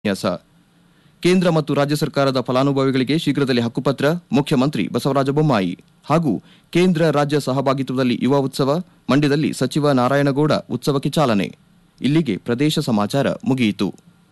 ನ್ಯಾಸ ಕೇಂದ್ರ ಮತ್ತು ರಾಜ್ಯ ಸರ್ಕಾರದ ಫಲಾನುಭವಿಗಳಿಗೆ ಶೀಘ್ರದಲ್ಲೇ ಹಕ್ಕುಪತ್ರ ಮುಖ್ಯಮಂತ್ರಿ ಬಸವರಾಜ ಬೊಮ್ಮಾಯಿ ಹಾಗೂ ಕೇಂದ್ರ ರಾಜ್ಯ ಸಹಭಾಗಿತ್ವದಲ್ಲಿ ಯುವ ಉತ್ಸವ ಮಂಡ್ಯದಲ್ಲಿ ಸಚಿವ ನಾರಾಯಣಗೌಡ ಉತ್ಸವಕ್ಕೆ ಚಾಲನೆ ಇಲ್ಲಿಗೆ ಪ್ರದೇಶ ಸಮಾಚಾರ ಮುಗಿಯಿತು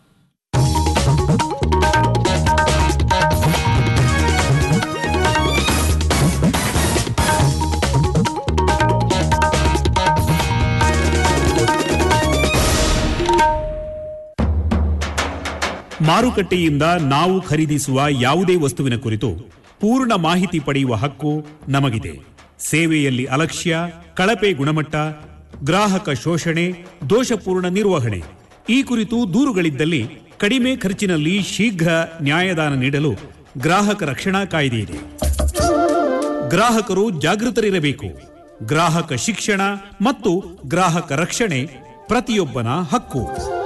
ಮಾರುಕಟ್ಟೆಯಿಂದ ನಾವು ಖರೀದಿಸುವ ಯಾವುದೇ ವಸ್ತುವಿನ ಕುರಿತು ಪೂರ್ಣ ಮಾಹಿತಿ ಪಡೆಯುವ ಹಕ್ಕು ನಮಗಿದೆ ಸೇವೆಯಲ್ಲಿ ಅಲಕ್ಷ್ಯ ಕಳಪೆ ಗುಣಮಟ್ಟ ಗ್ರಾಹಕ ಶೋಷಣೆ ದೋಷಪೂರ್ಣ ನಿರ್ವಹಣೆ ಈ ಕುರಿತು ದೂರುಗಳಿದ್ದಲ್ಲಿ ಕಡಿಮೆ ಖರ್ಚಿನಲ್ಲಿ ಶೀಘ್ರ ನ್ಯಾಯದಾನ ನೀಡಲು ಗ್ರಾಹಕ ರಕ್ಷಣಾ ಕಾಯ್ದೆ ಇದೆ ಗ್ರಾಹಕರು ಜಾಗೃತರಿರಬೇಕು ಗ್ರಾಹಕ ಶಿಕ್ಷಣ ಮತ್ತು ಗ್ರಾಹಕ ರಕ್ಷಣೆ ಪ್ರತಿಯೊಬ್ಬನ ಹಕ್ಕು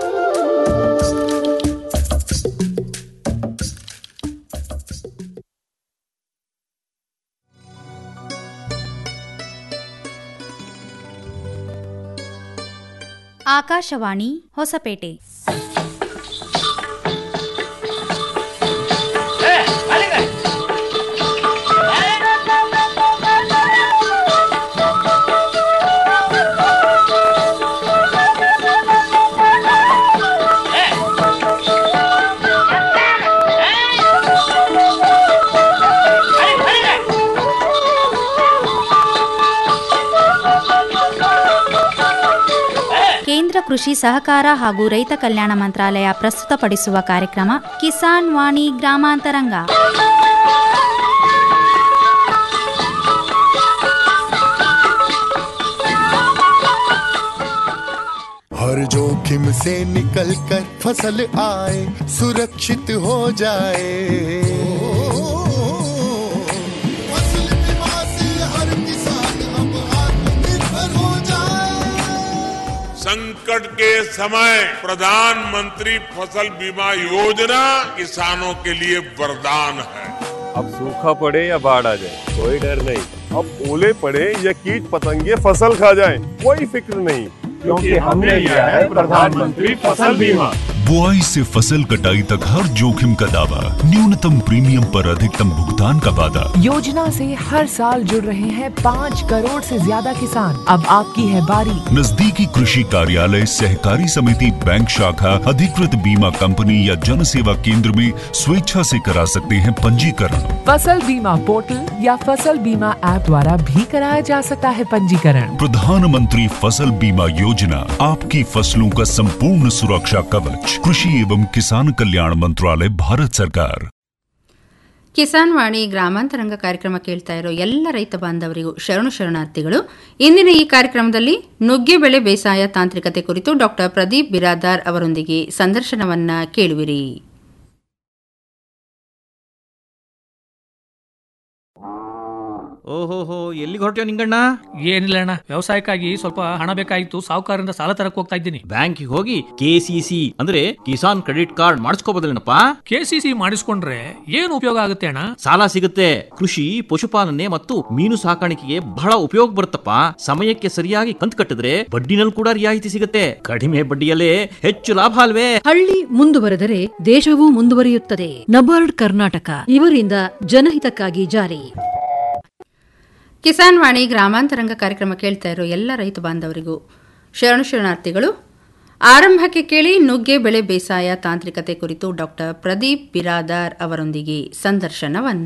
ಆಕಾಶವಾಣಿ ಹೊಸಪೇಟೆ ಕೇಂದ್ರ ಕೃಷಿ ಸಹಕಾರ ಹಾಗೂ ರೈತ ಕಲ್ಯಾಣ ಮಂತ್ರಾಲಯ ಪ್ರಸ್ತುತಪಡಿಸುವ ಕಾರ್ಯಕ್ರಮ ಕಿಸಾನ್ ವಾಣಿ ಗ್ರಾಮಾಂತರಂಗ हर जोखिम से निकल कर फसल आए सुरक्षित हो जाए फसल बीमा से हर किसान अब आत्मनिर्भर हो जाए संकट के समय प्रधानमंत्री फसल बीमा योजना किसानों के लिए वरदान है अब सूखा पड़े या बाढ़ आ जाए कोई डर नहीं अब ओले पड़े या कीट पतंगे फसल खा जाए कोई फिक्र नहीं क्योंकि हमने लिया है प्रधानमंत्री फसल बीमा बुआई से फसल कटाई तक हर जोखिम का दावा न्यूनतम प्रीमियम पर अधिकतम भुगतान का वादा योजना से हर साल जुड़ रहे हैं पाँच करोड़ से ज्यादा किसान अब आपकी है बारी नजदीकी कृषि कार्यालय सहकारी समिति बैंक शाखा अधिकृत बीमा कंपनी या जन सेवा केंद्र में स्वेच्छा से करा सकते हैं पंजीकरण फसल बीमा पोर्टल या फसल बीमा ऐप द्वारा भी कराया जा सकता है पंजीकरण प्रधानमंत्री फसल बीमा योजना आपकी फसलों का संपूर्ण सुरक्षा कवच कृषि एवं किसान कल्याण मंत्रालय भारत सरकार ಕಿಸಾನ್ ವಾಣಿ ಗ್ರಾಮಾಂತರಂಗ ಕಾರ್ಯಕ್ರಮ ಕೇಳ್ತಾ ಇರೋ ಎಲ್ಲ ರೈತ ಬಾಂಧವರಿಗೂ ಶರಣು ಶರಣಾರ್ಥಿಗಳು ಇಂದಿನ ಈ ಕಾರ್ಯಕ್ರಮದಲ್ಲಿ ನುಗ್ಗೆ ಬೆಳೆ ಬೇಸಾಯ ತಾಂತ್ರಿಕತೆ ಕುರಿತು ಡಾಕ್ಟರ್ ಪ್ರದೀಪ್ ಬಿರಾದಾರ್ ಅವರೊಂದಿಗೆ ಸಂದರ್ಶನವನ್ನ ಕೇಳುವಿರಿ ಓಹೋಹೋ ಎಲ್ಲಿಗೆ ಹೊರಟ್ಯೋ ನಿಂಗಣ್ಣ ಏನಿಲ್ಲ ಅಣ್ಣ ವ್ಯವಸಾಯಕ್ಕಾಗಿ ಸ್ವಲ್ಪ ಹಣ ಬೇಕಾಗಿತ್ತು ಸಾಹುಕಾರರಿಂದ ಸಾಲ ತರಕ್ ಹೋಗ್ತಾ ಇದ್ದೀನಿ ಬ್ಯಾಂಕಿಗೆ ಹೋಗಿ ಕೆಸಿಸಿ ಅಂದ್ರೆ ಕಿಸಾನ್ ಕ್ರೆಡಿಟ್ ಕಾರ್ಡ್ ಮಾಡಿಸ್ಕೋಬೋದಲ್ಲೇನಪ್ಪ ಕೆಸಿಸಿ ಮಾಡಿಸ್ಕೊಂಡ್ರೆ ಏನು ಉಪಯೋಗ ಆಗುತ್ತೆ ಅಣ್ಣ ಸಾಲ ಸಿಗುತ್ತೆ ಕೃಷಿ ಪಶುಪಾಲನೆ ಮತ್ತು ಮೀನು ಸಾಕಾಣಿಕೆಗೆ ಬಹಳ ಉಪಯೋಗ ಬರುತ್ತಪ್ಪ ಸಮಯಕ್ಕೆ ಸರಿಯಾಗಿ ಕಂತು ಕಟ್ಟಿದ್ರೆ ಬಡ್ಡಿನಲ್ಲಿ ಕೂಡ ರಿಯಾಯಿತಿ ಸಿಗುತ್ತೆ ಕಡಿಮೆ ಬಡ್ಡಿಯಲ್ಲೇ ಹೆಚ್ಚು ಲಾಭ ಅಲ್ವೇ ಹಳ್ಳಿ ಮುಂದುವರೆದರೆ ದೇಶವೂ ಮುಂದುವರಿಯುತ್ತದೆ ನಬಾರ್ಡ್ ಕರ್ನಾಟಕ ಇವರಿಂದ ಜನಹಿತಕ್ಕಾಗಿ ಜಾರಿ ಕಿಸಾನ್ ವಾಣಿ ಗ್ರಾಮಾಂತರಂಗ ಕಾರ್ಯಕ್ರಮ ಕೇಳ್ತಾ ಇರೋ ಎಲ್ಲ ರೈತ ಬಾಂಧವರಿಗೂ ಶರಣು ಶರಣಾರ್ಥಿಗಳು ಆರಂಭಕ್ಕೆ ಕೇಳಿ ನುಗ್ಗೆ ಬೆಳೆ ಬೇಸಾಯ ತಾಂತ್ರಿಕತೆ ಕುರಿತು ಡಾಕ್ಟರ್ ಪ್ರದೀಪ್ ಬಿರಾದಾರ್ ಅವರೊಂದಿಗೆ ಸಂದರ್ಶನವನ್ನ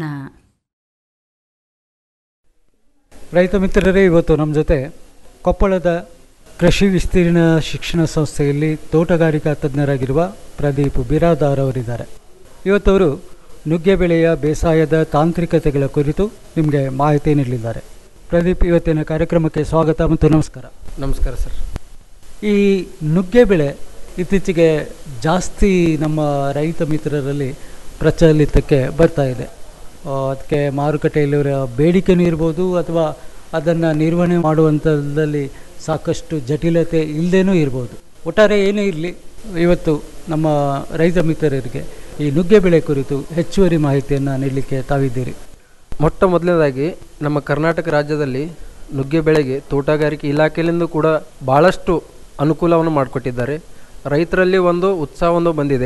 ರೈತ ಮಿತ್ರರೇ ಇವತ್ತು ನಮ್ಮ ಜೊತೆ ಕೊಪ್ಪಳದ ಕೃಷಿ ವಿಸ್ತೀರ್ಣ ಶಿಕ್ಷಣ ಸಂಸ್ಥೆಯಲ್ಲಿ ತೋಟಗಾರಿಕಾ ತಜ್ಞರಾಗಿರುವ ಪ್ರದೀಪ್ ಬಿರಾದಾರ್ ಅವರಿದ್ದಾರೆ ಇವತ್ತವರು ನುಗ್ಗೆ ಬೆಳೆಯ ಬೇಸಾಯದ ತಾಂತ್ರಿಕತೆಗಳ ಕುರಿತು ನಿಮಗೆ ಮಾಹಿತಿ ನೀಡಲಿದ್ದಾರೆ ಪ್ರದೀಪ್ ಇವತ್ತಿನ ಕಾರ್ಯಕ್ರಮಕ್ಕೆ ಸ್ವಾಗತ ಮತ್ತು ನಮಸ್ಕಾರ ನಮಸ್ಕಾರ ಸರ್ ಈ ನುಗ್ಗೆ ಬೆಳೆ ಇತ್ತೀಚೆಗೆ ಜಾಸ್ತಿ ನಮ್ಮ ರೈತ ಮಿತ್ರರಲ್ಲಿ ಪ್ರಚಲಿತಕ್ಕೆ ಬರ್ತಾ ಇದೆ ಆ, ಅದಕ್ಕೆ ಮಾರುಕಟ್ಟೆಯಲ್ಲಿರೋ ಬೇಡಿಕೆನೂ ಇರ್ಬೋದು ಅಥವಾ ಅದನ್ನು ನಿರ್ವಹಣೆ ಮಾಡುವಂಥದ್ದಲ್ಲಿ ಸಾಕಷ್ಟು ಜಟಿಲತೆ ಇಲ್ಲದೇನೂ ಇರ್ಬೋದು ಒಟ್ಟಾರೆ ಏನೇ ಇರಲಿ ಇವತ್ತು ನಮ್ಮ ರೈತ ಮಿತ್ರರಿಗೆ ಈ ನುಗ್ಗೆ ಬೆಳೆ ಕುರಿತು ಹೆಚ್ಚುವರಿ ಮಾಹಿತಿಯನ್ನು ನೀಡಲಿಕ್ಕೆ ತಾವಿದ್ದೀರಿ ಮೊಟ್ಟ ಮೊದಲನೇದಾಗಿ ನಮ್ಮ ಕರ್ನಾಟಕ ರಾಜ್ಯದಲ್ಲಿ ನುಗ್ಗೆ ಬೆಳೆಗೆ ತೋಟಗಾರಿಕೆ ಇಲಾಖೆಯಿಂದ ಕೂಡ ಭಾಳಷ್ಟು ಅನುಕೂಲವನ್ನು ಮಾಡಿಕೊಟ್ಟಿದ್ದಾರೆ ರೈತರಲ್ಲಿ ಒಂದು ಉತ್ಸಾಹವನ್ನು ಬಂದಿದೆ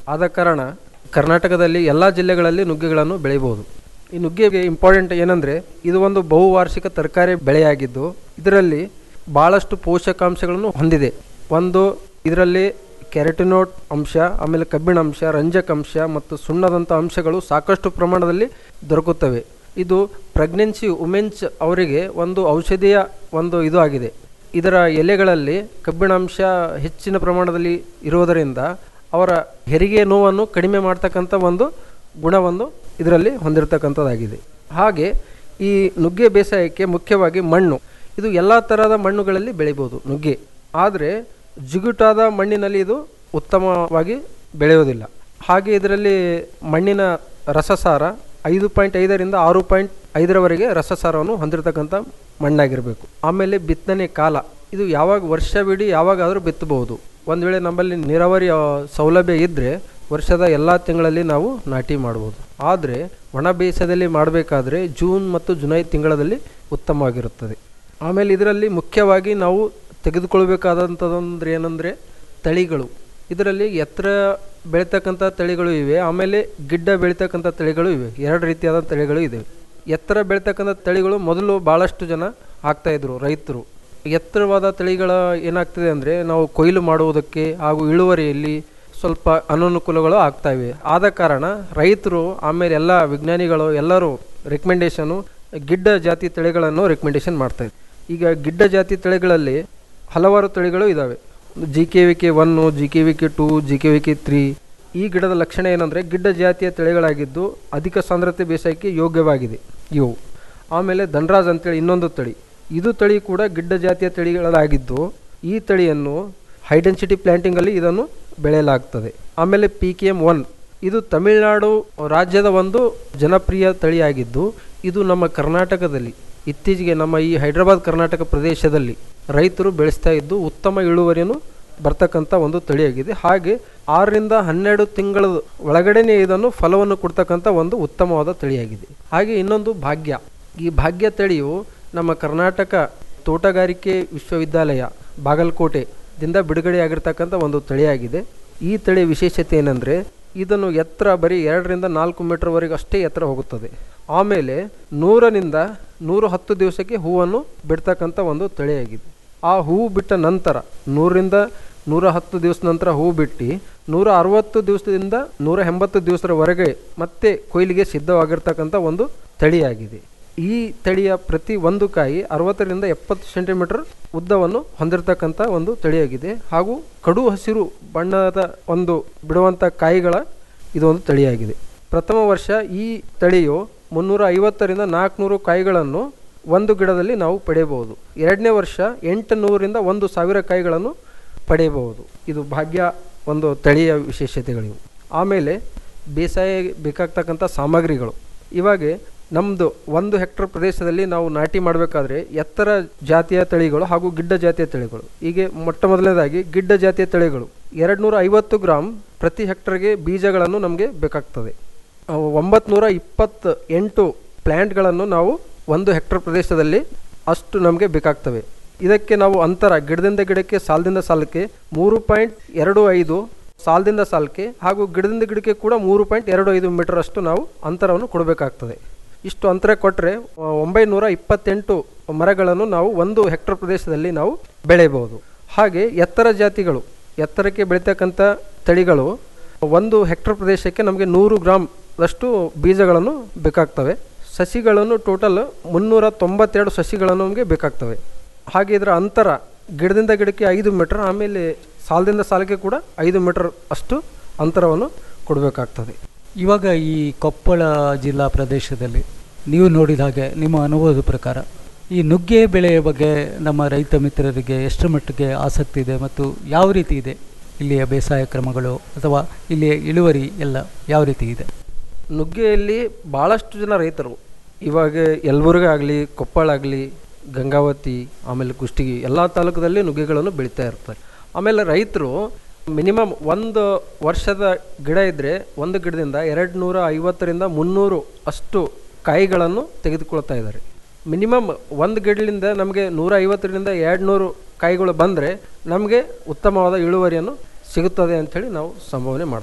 ಆದ ಕಾರಣ ಕರ್ನಾಟಕದಲ್ಲಿ ಎಲ್ಲ ಜಿಲ್ಲೆಗಳಲ್ಲಿ ನುಗ್ಗೆಗಳನ್ನು ಬೆಳೆಯಬಹುದು ಈ ನುಗ್ಗೆಗೆ ಇಂಪಾರ್ಟೆಂಟ್ ಏನಂದರೆ ಇದು ಒಂದು ಬಹುವಾರ್ಷಿಕ ತರಕಾರಿ ಬೆಳೆಯಾಗಿದ್ದು ಇದರಲ್ಲಿ ಭಾಳಷ್ಟು ಪೋಷಕಾಂಶಗಳನ್ನು ಹೊಂದಿದೆ ಒಂದು ಇದರಲ್ಲಿ ಕ್ಯಾರೆಟಿನೋಟ್ ಅಂಶ ಆಮೇಲೆ ಕಬ್ಬಿಣ ಅಂಶ ರಂಜಕ ಅಂಶ ಮತ್ತು ಸುಣ್ಣದಂಥ ಅಂಶಗಳು ಸಾಕಷ್ಟು ಪ್ರಮಾಣದಲ್ಲಿ ದೊರಕುತ್ತವೆ ಇದು ಪ್ರೆಗ್ನೆನ್ಸಿ ವುಮೆನ್ಸ್ ಅವರಿಗೆ ಒಂದು ಔಷಧಿಯ ಒಂದು ಇದು ಆಗಿದೆ ಇದರ ಎಲೆಗಳಲ್ಲಿ ಕಬ್ಬಿಣಾಂಶ ಹೆಚ್ಚಿನ ಪ್ರಮಾಣದಲ್ಲಿ ಇರುವುದರಿಂದ ಅವರ ಹೆರಿಗೆ ನೋವನ್ನು ಕಡಿಮೆ ಮಾಡ್ತಕ್ಕಂಥ ಒಂದು ಗುಣವನ್ನು ಇದರಲ್ಲಿ ಹೊಂದಿರತಕ್ಕಂಥದ್ದಾಗಿದೆ ಹಾಗೆ ಈ ನುಗ್ಗೆ ಬೇಸಾಯಕ್ಕೆ ಮುಖ್ಯವಾಗಿ ಮಣ್ಣು ಇದು ಎಲ್ಲ ಥರದ ಮಣ್ಣುಗಳಲ್ಲಿ ಬೆಳಿಬೋದು ನುಗ್ಗೆ ಆದರೆ ಜಿಗುಟಾದ ಮಣ್ಣಿನಲ್ಲಿ ಇದು ಉತ್ತಮವಾಗಿ ಬೆಳೆಯೋದಿಲ್ಲ ಹಾಗೆ ಇದರಲ್ಲಿ ಮಣ್ಣಿನ ರಸಸಾರ ಐದು ಪಾಯಿಂಟ್ ಐದರಿಂದ ಆರು ಪಾಯಿಂಟ್ ಐದರವರೆಗೆ ರಸಸಾರವನ್ನು ಹೊಂದಿರತಕ್ಕಂಥ ಮಣ್ಣಾಗಿರಬೇಕು ಆಮೇಲೆ ಬಿತ್ತನೆ ಕಾಲ ಇದು ಯಾವಾಗ ವರ್ಷವಿಡೀ ಯಾವಾಗಾದರೂ ಬಿತ್ತಬಹುದು ಒಂದು ವೇಳೆ ನಮ್ಮಲ್ಲಿ ನೀರಾವರಿ ಆ, ಸೌಲಭ್ಯ ಇದ್ದರೆ ವರ್ಷದ ಎಲ್ಲ ತಿಂಗಳಲ್ಲಿ ನಾವು ನಾಟಿ ಮಾಡ್ಬೋದು ಆದರೆ ಒಣ ಬೇಸಾಯದಲ್ಲಿ ಮಾಡಬೇಕಾದ್ರೆ ಜೂನ್ ಮತ್ತು ಜುಲೈ ತಿಂಗಳಲ್ಲಿ ಉತ್ತಮವಾಗಿರುತ್ತದೆ ಆಮೇಲೆ ಇದರಲ್ಲಿ ಮುಖ್ಯವಾಗಿ ನಾವು ತೆಗೆದುಕೊಳ್ಬೇಕಾದಂಥದ್ದಂದ್ರೆ ಏನಂದರೆ ತಳಿಗಳು ಇದರಲ್ಲಿ ಎತ್ತರ ಬೆಳೀತಕ್ಕಂಥ ತಳಿಗಳು ಇವೆ ಆಮೇಲೆ ಗಿಡ್ಡ ಬೆಳೀತಕ್ಕಂಥ ತಳಿಗಳು ಇವೆ ಎರಡು ರೀತಿಯಾದ ತಳಿಗಳು ಇವೆ ಎತ್ತರ ಬೆಳೀತಕ್ಕಂಥ ತಳಿಗಳು ಮೊದಲು ಭಾಳಷ್ಟು ಜನ ಹಾಕ್ತಾಯಿದ್ರು ರೈತರು ಎತ್ತರವಾದ ತಳಿಗಳ ಏನಾಗ್ತದೆ ಅಂದರೆ ನಾವು ಕೊಯ್ಲು ಮಾಡುವುದಕ್ಕೆ ಹಾಗೂ ಇಳುವರಿಯಲ್ಲಿ ಸ್ವಲ್ಪ ಅನನುಕೂಲಗಳು ಆಗ್ತಾ ಇವೆ ಆದ ಕಾರಣ ರೈತರು ಆಮೇಲೆ ಎಲ್ಲ ವಿಜ್ಞಾನಿಗಳು ಎಲ್ಲರೂ ರೆಕಮೆಂಡೇಶನು ಗಿಡ್ಡ ಜಾತಿ ತಳಿಗಳನ್ನು ರೆಕಮೆಂಡೇಶನ್ ಮಾಡ್ತಾ ಇದ್ದಾರೆ ಈಗ ಗಿಡ್ಡ ಜಾತಿ ತಳಿಗಳಲ್ಲಿ ಹಲವಾರು ತಳಿಗಳು ಇದ್ದಾವೆ G K V K one G K V K two G K V K three ಈ ಗಿಡದ ಲಕ್ಷಣ ಏನಂದರೆ ಗಿಡ್ಡ ಜಾತಿಯ ತಳಿಗಳಾಗಿದ್ದು ಅಧಿಕ ಸಾಂದ್ರತೆ ಬೇಸಾಯಕ್ಕೆ ಯೋಗ್ಯವಾಗಿದೆ ಇವು ಆಮೇಲೆ ಧನರಾಜ್ ಅಂತೇಳಿ ಇನ್ನೊಂದು ತಳಿ ಇದು ತಳಿ ಕೂಡ ಗಿಡ್ಡ ಜಾತಿಯ ತಳಿಗಳಾಗಿದ್ದು ಈ ತಳಿಯನ್ನು ಹೈ ಡೆನ್ಸಿಟಿ ಪ್ಲ್ಯಾಂಟಿಂಗಲ್ಲಿ ಇದನ್ನು ಬೆಳೆಯಲಾಗ್ತದೆ ಆಮೇಲೆ ಪಿ ಕೆ ಎಮ್ ಒನ್ ಇದು ತಮಿಳುನಾಡು ರಾಜ್ಯದ ಒಂದು ಜನಪ್ರಿಯ ತಳಿಯಾಗಿದ್ದು ಇದು ನಮ್ಮ ಕರ್ನಾಟಕದಲ್ಲಿ ಇತ್ತೀಚೆಗೆ ನಮ್ಮ ಈ ಹೈದರಾಬಾದ್ ಕರ್ನಾಟಕ ಪ್ರದೇಶದಲ್ಲಿ ರೈತರು ಬೆಳೆಸ್ತಾ ಇದ್ದು ಉತ್ತಮ ಇಳುವರಿಯನ್ನು ಬರ್ತಕ್ಕಂಥ ಒಂದು ತಳಿಯಾಗಿದೆ ಹಾಗೆ ಆರರಿಂದ ಹನ್ನೆರಡು ತಿಂಗಳ ಒಳಗಡೆನೇ ಇದನ್ನು ಫಲವನ್ನು ಕೊಡ್ತಕ್ಕಂಥ ಒಂದು ಉತ್ತಮವಾದ ತಳಿಯಾಗಿದೆ ಹಾಗೆ ಇನ್ನೊಂದು ಭಾಗ್ಯ ಈ ಭಾಗ್ಯ ತಳಿಯು ನಮ್ಮ ಕರ್ನಾಟಕ ತೋಟಗಾರಿಕೆ ವಿಶ್ವವಿದ್ಯಾಲಯ ಬಾಗಲಕೋಟೆದಿಂದ ಬಿಡುಗಡೆಯಾಗಿರ್ತಕ್ಕಂಥ ಒಂದು ತಳಿಯಾಗಿದೆ ಈ ತಳಿ ವಿಶೇಷತೆ ಏನಂದರೆ ಇದನ್ನು ಎತ್ತರ ಬರೀ ಎರಡರಿಂದ ನಾಲ್ಕು ಮೀಟರ್ವರೆಗೆ ಅಷ್ಟೇ ಎತ್ತರ ಹೋಗುತ್ತದೆ ಆಮೇಲೆ ನೂರನಿಂದ ನೂರ ಹತ್ತು ದಿವಸಕ್ಕೆ ಹೂವನ್ನು ಬಿಡ್ತಕ್ಕಂಥ ಒಂದು ತಳಿಯಾಗಿದೆ ಆ ಹೂವು ಬಿಟ್ಟ ನಂತರ ನೂರರಿಂದ ನೂರ ಹತ್ತು ದಿವಸ ನಂತರ ಹೂ ಬಿಟ್ಟು ನೂರ ಅರವತ್ತು ದಿವಸದಿಂದ ನೂರ ಎಂಬತ್ತು ದಿವಸದವರೆಗೆ ಮತ್ತೆ ಕೊಯ್ಲಿಗೆ ಸಿದ್ಧವಾಗಿರ್ತಕ್ಕಂಥ ಒಂದು ತಳಿಯಾಗಿದೆ ಈ ತಳಿಯ ಪ್ರತಿ ಒಂದು ಕಾಯಿ ಅರವತ್ತರಿಂದ ಎಪ್ಪತ್ತು ಸೆಂಟಿಮೀಟರ್ ಉದ್ದವನ್ನು ಹೊಂದಿರತಕ್ಕಂಥ ಒಂದು ತಳಿಯಾಗಿದೆ ಹಾಗೂ ಕಡು ಹಸಿರು ಬಣ್ಣದ ಒಂದು ಬಿಡುವಂಥ ಕಾಯಿಗಳ ಇದೊಂದು ತಳಿಯಾಗಿದೆ ಪ್ರಥಮ ವರ್ಷ ಈ ತಳಿಯು ಮುನ್ನೂರ ಐವತ್ತರಿಂದ ನಾಲ್ಕುನೂರು ಕಾಯಿಗಳನ್ನು ಒಂದು ಗಿಡದಲ್ಲಿ ನಾವು ಪಡೆಯಬಹುದು ಎರಡನೇ ವರ್ಷ ಎಂಟು ನೂರಿಂದ ಒಂದು ಸಾವಿರ ಕಾಯಿಗಳನ್ನು ಪಡೆಯಬಹುದು ಇದು ಭಾಗ್ಯ ಒಂದು ತಳಿಯ ವಿಶೇಷತೆಗಳಿವು ಆಮೇಲೆ ಬೇಸಾಯ ಬೇಕಾಗ್ತಕ್ಕಂಥ ಸಾಮಗ್ರಿಗಳು ಇವಾಗ ನಮ್ಮದು ಒಂದು ಹೆಕ್ಟರ್ ಪ್ರದೇಶದಲ್ಲಿ ನಾವು ನಾಟಿ ಮಾಡಬೇಕಾದ್ರೆ ಎತ್ತರ ಜಾತಿಯ ತಳಿಗಳು ಹಾಗೂ ಗಿಡ್ಡ ಜಾತಿಯ ತಳಿಗಳು ಹೀಗೆ ಮೊಟ್ಟ ಮೊದಲನೇದಾಗಿ ಗಿಡ್ಡ ಜಾತಿಯ ತಳಿಗಳು ಎರಡು ನೂರ ಐವತ್ತು ಗ್ರಾಮ್ ಪ್ರತಿ ಹೆಕ್ಟರ್ಗೆ ಬೀಜಗಳನ್ನು ನಮಗೆ ಬೇಕಾಗ್ತದೆ ಒಂಬತ್ತು ನೂರ ಇಪ್ಪತ್ತು ಎಂಟು ಪ್ಲ್ಯಾಂಟ್ಗಳನ್ನು ನಾವು ಒಂದು ಹೆಕ್ಟರ್ ಪ್ರದೇಶದಲ್ಲಿ ಅಷ್ಟು ನಮಗೆ ಬೇಕಾಗ್ತವೆ ಇದಕ್ಕೆ ನಾವು ಅಂತರ ಗಿಡದಿಂದ ಗಿಡಕ್ಕೆ ಸಾಲದಿಂದ ಸಾಲಕ್ಕೆ ಮೂರು ಪಾಯಿಂಟ್ ಎರಡು ಐದು ಸಾಲದಿಂದ ಸಾಲಕ್ಕೆ ಹಾಗೂ ಗಿಡದಿಂದ ಗಿಡಕ್ಕೆ ಕೂಡ ಮೂರು ಪಾಯಿಂಟ್ ಎರಡು ಐದು ಮೀಟರ್ ಅಷ್ಟು ನಾವು ಅಂತರವನ್ನು ಕೊಡಬೇಕಾಗ್ತದೆ ಇಷ್ಟು ಅಂತರ ಕೊಟ್ಟರೆ ಒಂಬೈನೂರ ಇಪ್ಪತ್ತೆಂಟು ಮರಗಳನ್ನು ನಾವು ಒಂದು ಹೆಕ್ಟರ್ ಪ್ರದೇಶದಲ್ಲಿ ನಾವು ಬೆಳೆಯಬಹುದು ಹಾಗೆ ಎತ್ತರ ಜಾತಿಗಳು ಎತ್ತರಕ್ಕೆ ಬೆಳೀತಕ್ಕಂಥ ತಳಿಗಳು ಒಂದು ಹೆಕ್ಟರ್ ಪ್ರದೇಶಕ್ಕೆ ನಮಗೆ ನೂರು ಗ್ರಾಮ್ ಅಷ್ಟು ಬೀಜಗಳನ್ನು ಬೇಕಾಗ್ತವೆ ಸಸಿಗಳನ್ನು ಟೋಟಲ್ ಮುನ್ನೂರ ತೊಂಬತ್ತೆರಡು ಸಸಿಗಳನ್ನು ನಮಗೆ ಬೇಕಾಗ್ತವೆ ಹಾಗೆ ಇದರ ಅಂತರ ಗಿಡದಿಂದ ಗಿಡಕ್ಕೆ ಐದು ಮೀಟರ್ ಆಮೇಲೆ ಸಾಲದಿಂದ ಸಾಲಕ್ಕೆ ಕೂಡ ಐದು ಮೀಟರ್ ಅಷ್ಟು ಅಂತರವನ್ನು ಕೊಡಬೇಕಾಗ್ತದೆ ಇವಾಗ ಈ ಕೊಪ್ಪಳ ಜಿಲ್ಲಾ ಪ್ರದೇಶದಲ್ಲಿ ನೀವು ನೋಡಿದ ಹಾಗೆ ನಿಮ್ಮ ಅನುಭವದ ಪ್ರಕಾರ ಈ ನುಗ್ಗೆ ಬೆಳೆಯ ಬಗ್ಗೆ ನಮ್ಮ ರೈತ ಮಿತ್ರರಿಗೆ ಎಷ್ಟು ಮಟ್ಟಿಗೆ ಆಸಕ್ತಿ ಇದೆ ಮತ್ತು ಯಾವ ರೀತಿ ಇದೆ ಇಲ್ಲಿಯ ಬೇಸಾಯ ಕ್ರಮಗಳು ಅಥವಾ ಇಲ್ಲಿಯ ಇಳುವರಿ ಎಲ್ಲ ಯಾವ ರೀತಿ ಇದೆ ನುಗ್ಗೆಯಲ್ಲಿ ಭಾಳಷ್ಟು ಜನ ರೈತರು ಇವಾಗ ಯಲಬುರ್ಗ ಆಗಲಿ ಕೊಪ್ಪಳ ಆಗಲಿ ಗಂಗಾವತಿ ಆಮೇಲೆ ಕುಷ್ಟಗಿ ಎಲ್ಲ ತಾಲೂಕದಲ್ಲಿ ನುಗ್ಗೆಗಳನ್ನು ಬೆಳೀತಾ ಇರ್ತಾರೆ ಆಮೇಲೆ ರೈತರು ಮಿನಿಮಮ್ ಒಂದು ವರ್ಷದ ಗಿಡ ಇದ್ದರೆ ಒಂದು ಗಿಡದಿಂದ ಎರಡು ನೂರ ಐವತ್ತರಿಂದ ಮುನ್ನೂರು ಅಷ್ಟು ಕಾಯಿಗಳನ್ನು ತೆಗೆದುಕೊಳ್ತಾ ಇದ್ದಾರೆ ಮಿನಿಮಮ್ ಒಂದು ಗಿಡದಿಂದ ನಮಗೆ ನೂರ ಐವತ್ತರಿಂದ ಎರಡು ನೂರು ಕಾಯಿಗಳು ಬಂದರೆ ನಮಗೆ ಉತ್ತಮವಾದ ಇಳುವರಿಯನ್ನು ಸಿಗುತ್ತದೆ ಅಂಥೇಳಿ ನಾವು ಸಂಭಾವನೆ ಮಾಡ್ತೀವಿ